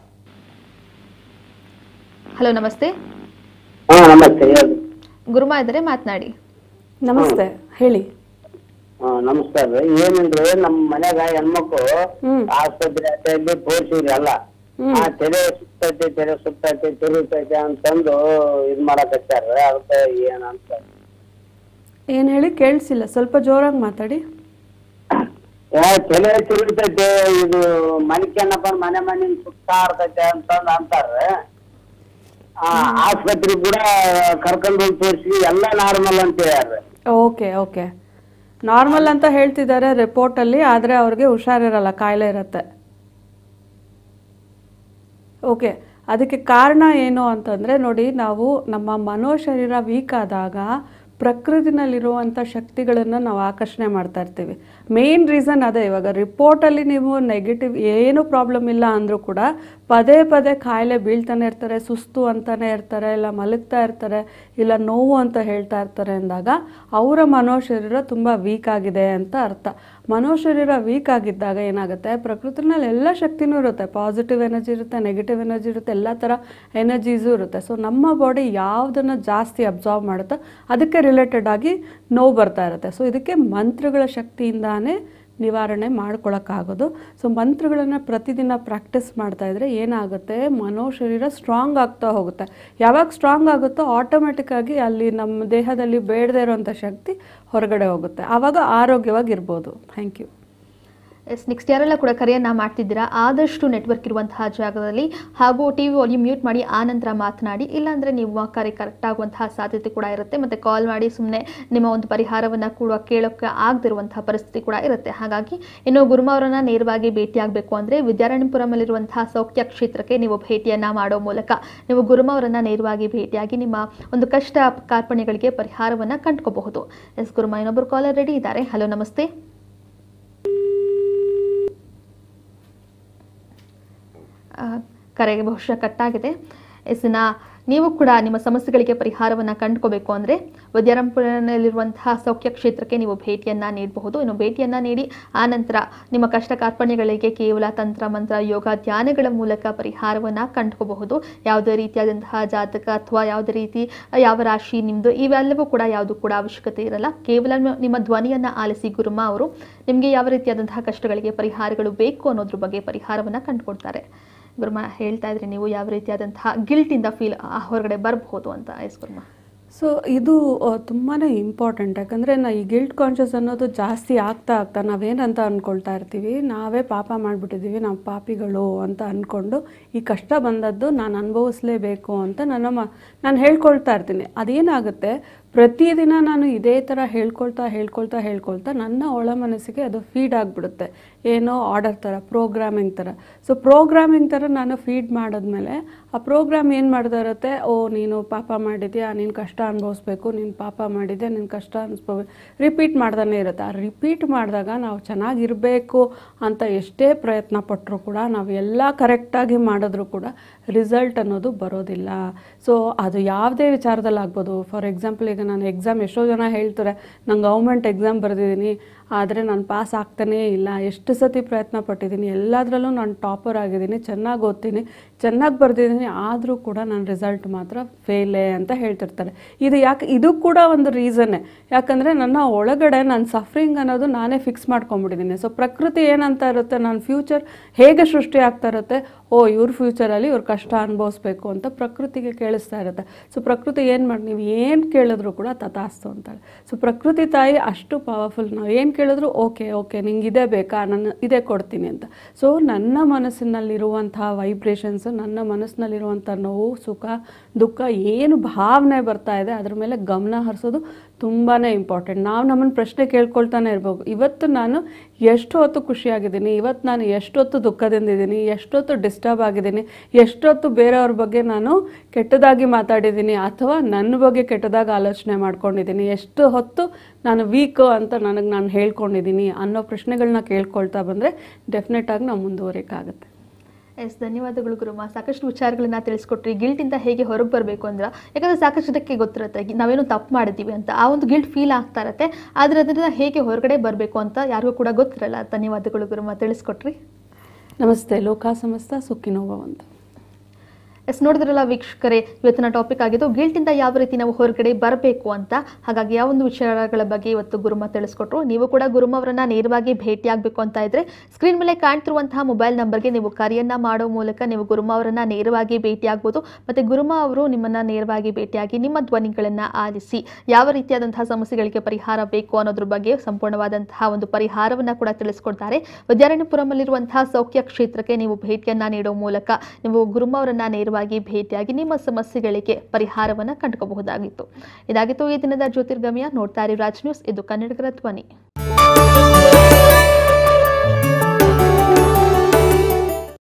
ಹಲೋ ನಮಸ್ತೆ ಹಾ ನಮಸ್ತೆ ಹೇಳಿ ಗುರುಮ ಇದ್ದಾರೆ ಮಾತನಾಡಿ ನಮಸ್ತೆ ಹೇಳಿ ಹಾ ನಮಸ್ಕಾರ ಏನಿಲ್ರಿ ನಮ್ ಮನ್ಯಾಗ ಹೆಣ್ಮಕ್ಳು ಹ್ಮ್. ಆಸ್ಪತ್ರೆ ಅಲ್ಲಿ ತೋರ್ಸಿವ್ರಿ ಎಲ್ಲ ಆ ತಲೆ ಸುತ್ತೈತೆ ತಲೆ ಸುತ್ತೈತೆ ತಿರುಗತೈತೆ ಅಂತಂದು ಇದ್ ಮಾಡಕತ್ತಾರ ಅದಕ್ಕೆ ಏನಂತ ಏನು ಹೇಳಿ ಕೇಳಿಸಿಲ್ಲ ಸ್ವಲ್ಪ ಜೋರಾಗಿ ಮಾತಾಡಿ ಏ, ತಲೆ ತಿರುಗತೈತೆ ಇದು ಮನಿಕೆನಪ್ಪ ಮನೆ ಮನೆ ಸುತ್ತಾ ಇರ್ತೈತೆ ಅಂತಂದ್ ಅಂತಾರ ಆ ಆಸ್ಪತ್ರೆ ಕೂಡ ಕರ್ಕೊಂಡು ಹೋಗಿ ತೋರಿಸಿ ಎಲ್ಲ ನಾರ್ಮಲ್ ಅಂತ ಹೇಳ್ಯಾರ ಓಕೆ ಓಕೆ ನಾರ್ಮಲ್ ಅಂತ ಹೇಳ್ತಿದ್ದಾರೆ ರಿಪೋರ್ಟಲ್ಲಿ ಆದರೆ ಅವ್ರಿಗೆ ಹುಷಾರಿರಲ್ಲ ಕಾಯಿಲೆ ಇರುತ್ತೆ ಓಕೆ ಅದಕ್ಕೆ ಕಾರಣ ಏನು ಅಂತಂದರೆ ನೋಡಿ ನಾವು ನಮ್ಮ ಮನೋಶರೀರ ವೀಕ್ ಆದಾಗ ಪ್ರಕೃತಿನಲ್ಲಿರುವಂಥ ಶಕ್ತಿಗಳನ್ನು ನಾವು ಆಕರ್ಷಣೆ ಮಾಡ್ತಾ ಇರ್ತೀವಿ ಮೇನ್ ರೀಸನ್ ಅದೇ ಇವಾಗ ರಿಪೋರ್ಟಲ್ಲಿ ನೀವು ನೆಗೆಟಿವ್ ಏನೂ ಪ್ರಾಬ್ಲಮ್ ಇಲ್ಲ ಅಂದರೂ ಕೂಡ ಪದೇ ಪದೇ ಕಾಯಿಲೆ ಬೀಳ್ತಾನೆ ಇರ್ತಾರೆ ಸುಸ್ತು ಅಂತಾನೆ ಇರ್ತಾರೆ ಇಲ್ಲ ಮಲಗ್ತಾ ಇರ್ತಾರೆ ಇಲ್ಲ ನೋವು ಅಂತ ಹೇಳ್ತಾ ಇರ್ತಾರೆ ಅಂದಾಗ ಅವರ ಮನೋಶರೀರ ತುಂಬ ವೀಕ್ ಆಗಿದೆ ಅಂತ ಅರ್ಥ ಮನೋಶರೀರ ವೀಕ್ ಆಗಿದ್ದಾಗ ಏನಾಗುತ್ತೆ ಪ್ರಕೃತಿನಲ್ಲಿ ಎಲ್ಲ ಶಕ್ತಿನೂ ಇರುತ್ತೆ ಪಾಸಿಟಿವ್ ಎನರ್ಜಿ ಇರುತ್ತೆ ನೆಗೆಟಿವ್ ಎನರ್ಜಿ ಇರುತ್ತೆ ಎಲ್ಲ ಥರ ಎನರ್ಜೀಸು ಇರುತ್ತೆ ಸೊ ನಮ್ಮ ಬಾಡಿ ಯಾವುದನ್ನು ಜಾಸ್ತಿ ಅಬ್ಸಾರ್ವ್ ಮಾಡುತ್ತೋ ಅದಕ್ಕೆ ರಿಲೇಟೆಡ್ ಆಗಿ ನೋವು ಬರ್ತಾ ಇರುತ್ತೆ ಸೊ ಇದಕ್ಕೆ ಮಂತ್ರಗಳ ಶಕ್ತಿಯಿಂದಾನೇ ನಿವಾರಣೆ ಮಾಡ್ಕೊಳಕ್ಕಾಗೋದು ಸೊ ಮಂತ್ರಗಳನ್ನು ಪ್ರತಿದಿನ ಪ್ರಾಕ್ಟೀಸ್ ಮಾಡ್ತಾ ಇದ್ರೆ ಏನಾಗುತ್ತೆ ಮನೋಶರೀರ ಸ್ಟ್ರಾಂಗ್ ಆಗ್ತಾ ಹೋಗುತ್ತೆ ಯಾವಾಗ ಸ್ಟ್ರಾಂಗ್ ಆಗುತ್ತೋ ಆಟೋಮೆಟಿಕ್ ಆಗಿ ಅಲ್ಲಿ ನಮ್ಮ ದೇಹದಲ್ಲಿ ಬೇಡದೇ ಇರೋವಂಥ ಶಕ್ತಿ ಹೊರಗಡೆ ಹೋಗುತ್ತೆ ಆವಾಗ ಆರೋಗ್ಯವಾಗಿರ್ಬೋದು ಥ್ಯಾಂಕ್ ಯು ಎಸ್ ನೆಕ್ಸ್ಟ್ ಯಾರೆಲ್ಲ ಕೂಡ ಕರೆಯನ್ನ ಮಾಡ್ತಿದ್ದೀರಾ ಆದಷ್ಟು ನೆಟ್ವರ್ಕ್ ಇರುವಂತಹ ಜಾಗದಲ್ಲಿ ಹಾಗೂ ಟಿ ವಿ ವಾಲ್ಯೂಮ್ ಮ್ಯೂಟ್ ಮಾಡಿ ಆ ನಂತರ ಮಾತನಾಡಿ ಇಲ್ಲಾಂದರೆ ನೀವು ಕರೆ ಕರೆಕ್ಟ್ ಆಗುವಂತಹ ಸಾಧ್ಯತೆ ಕೂಡ ಇರುತ್ತೆ ಮತ್ತು ಕಾಲ್ ಮಾಡಿ ಸುಮ್ಮನೆ ನಿಮ್ಮ ಒಂದು ಪರಿಹಾರವನ್ನು ಕೂಡ ಕೇಳೋಕ್ಕೆ ಆಗದಿರುವಂತಹ ಪರಿಸ್ಥಿತಿ ಕೂಡ ಇರುತ್ತೆ ಹಾಗಾಗಿ ಇನ್ನು ಗುರುಮ ಅವರನ್ನ ನೇರವಾಗಿ ಭೇಟಿಯಾಗಬೇಕು ಅಂದರೆ ವಿದ್ಯಾರಣ್ಯಪುರಮಲ್ಲಿರುವಂತಹ ಸೌಖ್ಯ ಕ್ಷೇತ್ರಕ್ಕೆ ನೀವು ಭೇಟಿಯನ್ನು ಮಾಡೋ ಮೂಲಕ ನೀವು ಗುರುಮ ಅವರನ್ನ ನೇರವಾಗಿ ಭೇಟಿಯಾಗಿ ನಿಮ್ಮ ಒಂದು ಕಷ್ಟ ಕಾರ್ಪಣ್ಯಗಳಿಗೆ ಪರಿಹಾರವನ್ನು ಕಂಡುಕೋಬಹುದು ಎಸ್ ಗುರುಮ ಇನ್ನೊಬ್ಬರು ಕಾಲರ್ ರೆಡಿ ಇದ್ದಾರೆ ಹಲೋ ನಮಸ್ತೆ ಆ, ಕರೆಗೆ ಬಹುಶಃ ಕಟ್ಟಾಗಿದೆ ಎಸ್ನ ನೀವು ಕೂಡ ನಿಮ್ಮ ಸಮಸ್ಯೆಗಳಿಗೆ ಪರಿಹಾರವನ್ನು ಕಂಡುಕೋಬೇಕು ಅಂದರೆ ವಿದ್ಯಾರಂಪುರದಲ್ಲಿರುವಂತಹ ಸೌಖ್ಯ ಕ್ಷೇತ್ರಕ್ಕೆ ನೀವು ಭೇಟಿಯನ್ನು ನೀಡಬಹುದು ಇನ್ನು ಭೇಟಿಯನ್ನು ನೀಡಿ ಆ ನಂತರ ನಿಮ್ಮ ಕಷ್ಟ ಕಾರ್ಪಣ್ಯಗಳಿಗೆ ಕೇವಲ ತಂತ್ರ ಮಂತ್ರ ಯೋಗ ಧ್ಯಾನಗಳ ಮೂಲಕ ಪರಿಹಾರವನ್ನು ಕಂಡುಕೋಬಹುದು ಯಾವುದೇ ರೀತಿಯಾದಂತಹ ಜಾತಕ ಅಥವಾ ಯಾವುದೇ ರೀತಿ ಯಾವ ರಾಶಿ ನಿಮ್ಮದು ಇವೆಲ್ಲವೂ ಕೂಡ ಯಾವುದು ಕೂಡ ಅವಶ್ಯಕತೆ ಇರಲ್ಲ ಕೇವಲ ನಿಮ್ಮ- ನಿಮ್ಮ ಧ್ವನಿಯನ್ನು ಆಲಿಸಿ ಗುರುಮ ಅವರು ನಿಮಗೆ ಯಾವ ರೀತಿಯಾದಂತಹ ಕಷ್ಟಗಳಿಗೆ ಪರಿಹಾರಗಳು ಬೇಕು ಅನ್ನೋದ್ರ ಬಗ್ಗೆ ಪರಿಹಾರವನ್ನು ಕಂಡುಕೊಡ್ತಾರೆ ಗುರುಮ ಹೇಳ್ತಾ ಇದ್ರಿ ನೀವು ಯಾವ ರೀತಿಯಾದಂತಹ ಗಿಲ್ಟಿಂದ ಫೀಲ್ ಹೊರಗಡೆ ಬರಬಹುದು ಅಂತ ಎಸ್ ಗುರುಮ ಸೊ ಇದು ತುಂಬಾ ಇಂಪಾರ್ಟೆಂಟ್ ಯಾಕಂದರೆ ನಾ ಈ ಗಿಲ್ಟ್ ಕಾನ್ಷಿಯಸ್ ಅನ್ನೋದು ಜಾಸ್ತಿ ಆಗ್ತಾ ಆಗ್ತಾ ನಾವೇನಂತ ಅಂದ್ಕೊಳ್ತಾ ಇರ್ತೀವಿ ನಾವೇ ಪಾಪ ಮಾಡಿಬಿಟ್ಟಿದ್ದೀವಿ ನಾವು ಪಾಪಿಗಳು ಅಂತ ಅಂದ್ಕೊಂಡು ಈ ಕಷ್ಟ ಬಂದದ್ದು ನಾನು ಅನುಭವಿಸ್ಲೇಬೇಕು ಅಂತ ನನ್ನ ಮ ನಾನು ಹೇಳ್ಕೊಳ್ತಾ ಇರ್ತೀನಿ ಅದೇನಾಗುತ್ತೆ ಪ್ರತಿದಿನ ನಾನು ಇದೇ ಥರ ಹೇಳ್ಕೊಳ್ತಾ ಹೇಳ್ಕೊಳ್ತಾ ಹೇಳ್ಕೊಳ್ತಾ ನನ್ನ ಒಳ ಮನಸ್ಸಿಗೆ ಅದು ಫೀಡ್ ಆಗಿಬಿಡುತ್ತೆ ಏನೋ ಆರ್ಡರ್ ಥರ ಪ್ರೋಗ್ರಾಮಿಂಗ್ ಥರ ಸೊ ಪ್ರೋಗ್ರಾಮಿಂಗ್ ಥರ ನಾನು ಫೀಡ್ ಮಾಡಿದ್ಮೇಲೆ ಆ ಪ್ರೋಗ್ರಾಮ್ ಏನು ಮಾಡ್ತಾ ಇರುತ್ತೆ ಓ ನೀನು ಪಾಪ ಮಾಡಿದ್ಯಾ ನೀನು ಕಷ್ಟ ಅನುಭವಿಸ್ಬೇಕು ನೀನು ಪಾಪ ಮಾಡಿದ್ಯಾ ನೀನು ಕಷ್ಟ ಅನಿಸ್ಬೇಕು ರಿಪೀಟ್ ಮಾಡ್ತಾನೆ ಇರುತ್ತೆ ಆ ರಿಪೀಟ್ ಮಾಡಿದಾಗ ನಾವು ಚೆನ್ನಾಗಿರಬೇಕು ಅಂತ ಎಷ್ಟೇ ಪ್ರಯತ್ನ ಪಟ್ಟರೂ ಕೂಡ ನಾವು ಎಲ್ಲ ಕರೆಕ್ಟಾಗಿ ಮಾಡಿದ್ರೂ ಕೂಡ ರಿಸಲ್ಟ್ ಅನ್ನೋದು ಬರೋದಿಲ್ಲ ಸೊ ಅದು ಯಾವುದೇ ವಿಚಾರದಲ್ಲಿ ಆಗ್ಬೋದು ಫಾರ್ ಎಕ್ಸಾಂಪಲ್ ಈಗ ನಾನು ಎಕ್ಸಾಮ್ ಎಷ್ಟೋ ಜನ ಹೇಳ್ತಾರೆ ನಾನು ಗೌರ್ಮೆಂಟ್ ಎಕ್ಸಾಮ್ ಬರೆದಿದ್ದೀನಿ ಆದರೆ ನಾನು ಪಾಸ್ ಆಗ್ತಾನೇ ಇಲ್ಲ ಎಷ್ಟು ಸತಿ ಪ್ರಯತ್ನ ಪಟ್ಟಿದ್ದೀನಿ ಎಲ್ಲದರಲ್ಲೂ ನಾನು ಟಾಪರ್ ಆಗಿದ್ದೀನಿ ಚೆನ್ನಾಗಿ ಓದ್ತೀನಿ ಚೆನ್ನಾಗಿ ಬರೆದಿದ್ದೀನಿ ಆದರೂ ಕೂಡ ನನ್ನ ರಿಸಲ್ಟ್ ಮಾತ್ರ ಫೇಲೇ ಅಂತ ಹೇಳ್ತಿರ್ತಾರೆ ಇದು ಯಾಕೆ ಇದು ಕೂಡ ಒಂದು ರೀಸನ್ನೇ ಯಾಕಂದರೆ ನನ್ನ ಒಳಗಡೆ ನನ್ನ ಸಫರಿಂಗ್ ಅನ್ನೋದು ನಾನೇ ಫಿಕ್ಸ್ ಮಾಡ್ಕೊಂಬಿಟ್ಟಿದ್ದೀನಿ ಸೊ ಪ್ರಕೃತಿ ಏನಂತ ಇರುತ್ತೆ ನನ್ನ ಫ್ಯೂಚರ್ ಹೇಗೆ ಸೃಷ್ಟಿ ಆಗ್ತಾ ಇರುತ್ತೆ ಓ ಇವ್ರ ಫ್ಯೂಚರಲ್ಲಿ ಇವ್ರ ಕಷ್ಟ ಅನುಭವಿಸ್ಬೇಕು ಅಂತ ಪ್ರಕೃತಿಗೆ ಕೇಳಿಸ್ತಾ ಇರುತ್ತೆ ಸೊ ಪ್ರಕೃತಿ ಏನು ಮಾಡಿ ನೀವು ಏನು ಕೇಳಿದ್ರು ಕೂಡ ತಥಾಸ್ತು ಅಂತಾಳೆ ಸೊ ಪ್ರಕೃತಿ ತಾಯಿ ಅಷ್ಟು ಪವರ್ಫುಲ್ ನಾವು ಏನು ಕೇಳಿದ್ರು ಓಕೆ ಓಕೆ ನಿಂಗೆ ಇದೇ ಬೇಕಾ ನಾನು ಇದೇ ಕೊಡ್ತೀನಿ ಅಂತ ಸೊ ನನ್ನ ಮನಸ್ಸಿನಲ್ಲಿರುವಂತಹ ವೈಬ್ರೇಷನ್ಸು ನನ್ನ ಮನಸ್ಸಿನಲ್ಲಿರುವಂಥ ನೋವು ಸುಖ ದುಃಖ ಏನು ಭಾವನೆ ಬರ್ತಾ ಇದೆ ಅದ್ರ ಮೇಲೆ ಗಮನ ಹರಿಸೋದು ತುಂಬಾ ಇಂಪಾರ್ಟೆಂಟ್ ನಾವು ನಮ್ಮನ್ನು ಪ್ರಶ್ನೆ ಕೇಳ್ಕೊಳ್ತಾನೆ ಇರ್ಬೇಕು ಇವತ್ತು ನಾನು ಎಷ್ಟು ಹೊತ್ತು ಖುಷಿಯಾಗಿದ್ದೀನಿ ಇವತ್ತು ನಾನು ಎಷ್ಟೊತ್ತು ದುಃಖದಿಂದಿದ್ದೀನಿ ಎಷ್ಟೊತ್ತು ಡಿಸ್ಟರ್ಬ್ ಆಗಿದ್ದೀನಿ ಎಷ್ಟೊತ್ತು ಬೇರೆಯವ್ರ ಬಗ್ಗೆ ನಾನು ಕೆಟ್ಟದಾಗಿ ಮಾತಾಡಿದ್ದೀನಿ ಅಥವಾ ನನ್ನ ಬಗ್ಗೆ ಕೆಟ್ಟದಾಗಿ ಆಲೋಚನೆ ಮಾಡ್ಕೊಂಡಿದ್ದೀನಿ ಎಷ್ಟು ಹೊತ್ತು ನಾನು ವೀಕು ಅಂತ ನನಗೆ ನಾನು ಹೇಳ್ಕೊಂಡಿದ್ದೀನಿ ಅನ್ನೋ ಪ್ರಶ್ನೆಗಳನ್ನ ಕೇಳ್ಕೊಳ್ತಾ ಬಂದರೆ ಡೆಫಿನೆಟಾಗಿ ನಾವು ಮುಂದುವರಿಯಕ್ಕಾಗುತ್ತೆ ಎಸ್ ಧನ್ಯವಾದಗಳು ಗುರುಮ ಸಾಕಷ್ಟು ವಿಚಾರಗಳನ್ನ ತಿಳಿಸ್ಕೊಟ್ರಿ ಗಿಲ್ಟಿಂದ ಹೇಗೆ ಹೊರಗೆ ಬರಬೇಕು ಅಂದ್ರೆ ಯಾಕಂದ್ರೆ ಸಾಕಷ್ಟು ಜನಕ್ಕೆ ಗೊತ್ತಿರುತ್ತೆ ಗಿ- ನಾವೇನೋ ತಪ್ಪು ಮಾಡಿದ್ದೀವಿ ಅಂತ ಆ ಒಂದು ಗಿಲ್ಟ್ ಫೀಲ್ ಆಗ್ತಾ ಇರುತ್ತೆ ಆದರೆ ಅದರಿಂದ ಹೇಗೆ ಹೊರಗಡೆ ಬರಬೇಕು ಅಂತ ಯಾರಿಗೂ ಕೂಡ ಗೊತ್ತಿರಲ್ಲ ಧನ್ಯವಾದಗಳು ಗುರುಮ ತಿಳಿಸ್ಕೊಟ್ರಿ ನಮಸ್ತೆ ಲೋಕ ಸಮಸ್ತ ಸುಖಿನೋಭವಂತು ಎಸ್ ನೋಡಿದ್ರಲ್ಲ ವೀಕ್ಷಕರೇ ಇವತ್ತಿನ ಟಾಪಿಕ್ ಆಗಿದ್ದು ಗಿಲ್ಟಿಂದ ಯಾವ ರೀತಿ ನಾವು ಹೊರಗಡೆ ಬರಬೇಕು ಅಂತ ಹಾಗಾಗಿ ಯಾವ ಒಂದು ವಿಚಾರಗಳ ಬಗ್ಗೆ ಇವತ್ತು ಗುರುಮ ತಿಳಿಸ್ಕೊಟ್ರು ನೀವು ಕೂಡ ಗುರುಮ ಅವರನ್ನ ನೇರವಾಗಿ ಭೇಟಿಯಾಗಬೇಕು ಅಂತ ಇದ್ರೆ ಸ್ಕ್ರೀನ್ ಮೇಲೆ ಕಾಣ್ತಿರುವಂತಹ ಮೊಬೈಲ್ ನಂಬರ್ಗೆ ನೀವು ಕರೆಯನ್ನ ಮಾಡೋ ಮೂಲಕ ನೀವು ಗುರುಮ ಅವರನ್ನ ನೇರವಾಗಿ ಭೇಟಿಯಾಗ್ಬೋದು ಮತ್ತೆ ಗುರುಮ ಅವರು ನಿಮ್ಮನ್ನ ನೇರವಾಗಿ ಭೇಟಿಯಾಗಿ ನಿಮ್ಮ ಧ್ವನಿಗಳನ್ನ ಆಲಿಸಿ ಯಾವ ರೀತಿಯಾದಂತಹ ಸಮಸ್ಯೆಗಳಿಗೆ ಪರಿಹಾರ ಬೇಕು ಅನ್ನೋದ್ರ ಬಗ್ಗೆ ಸಂಪೂರ್ಣವಾದಂತಹ ಒಂದು ಪರಿಹಾರವನ್ನ ಕೂಡ ತಿಳಿಸ್ಕೊಡ್ತಾರೆ ವಿದ್ಯಾರಣ್ಯಪುರಮಲ್ಲಿರುವಂತಹ ಸೌಖ್ಯ ಕ್ಷೇತ್ರಕ್ಕೆ ನೀವು ಭೇಟಿಯನ್ನ ನೀಡೋ ಮೂಲಕ ನೀವು ಗುರುಮ ಅವರನ್ನ ನೇರವಾಗಿ ಭೇಟಿಯಾಗಿ ನಿಮ್ಮ ಸಮಸ್ಯೆಗಳಿಗೆ ಪರಿಹಾರವನ್ನ ಕಂಡುಕೋಬಹುದಾಗಿತ್ತು ಇದಾಗಿತ್ತು ಈ ದಿನದ ಜ್ಯೋತಿರ್ಗಮಯ ನೋಡ್ತಾ ಇರಿ ರಾಜ್ ನ್ಯೂಸ್ ಇದು ಕನ್ನಡಿಗರ ಧ್ವನಿ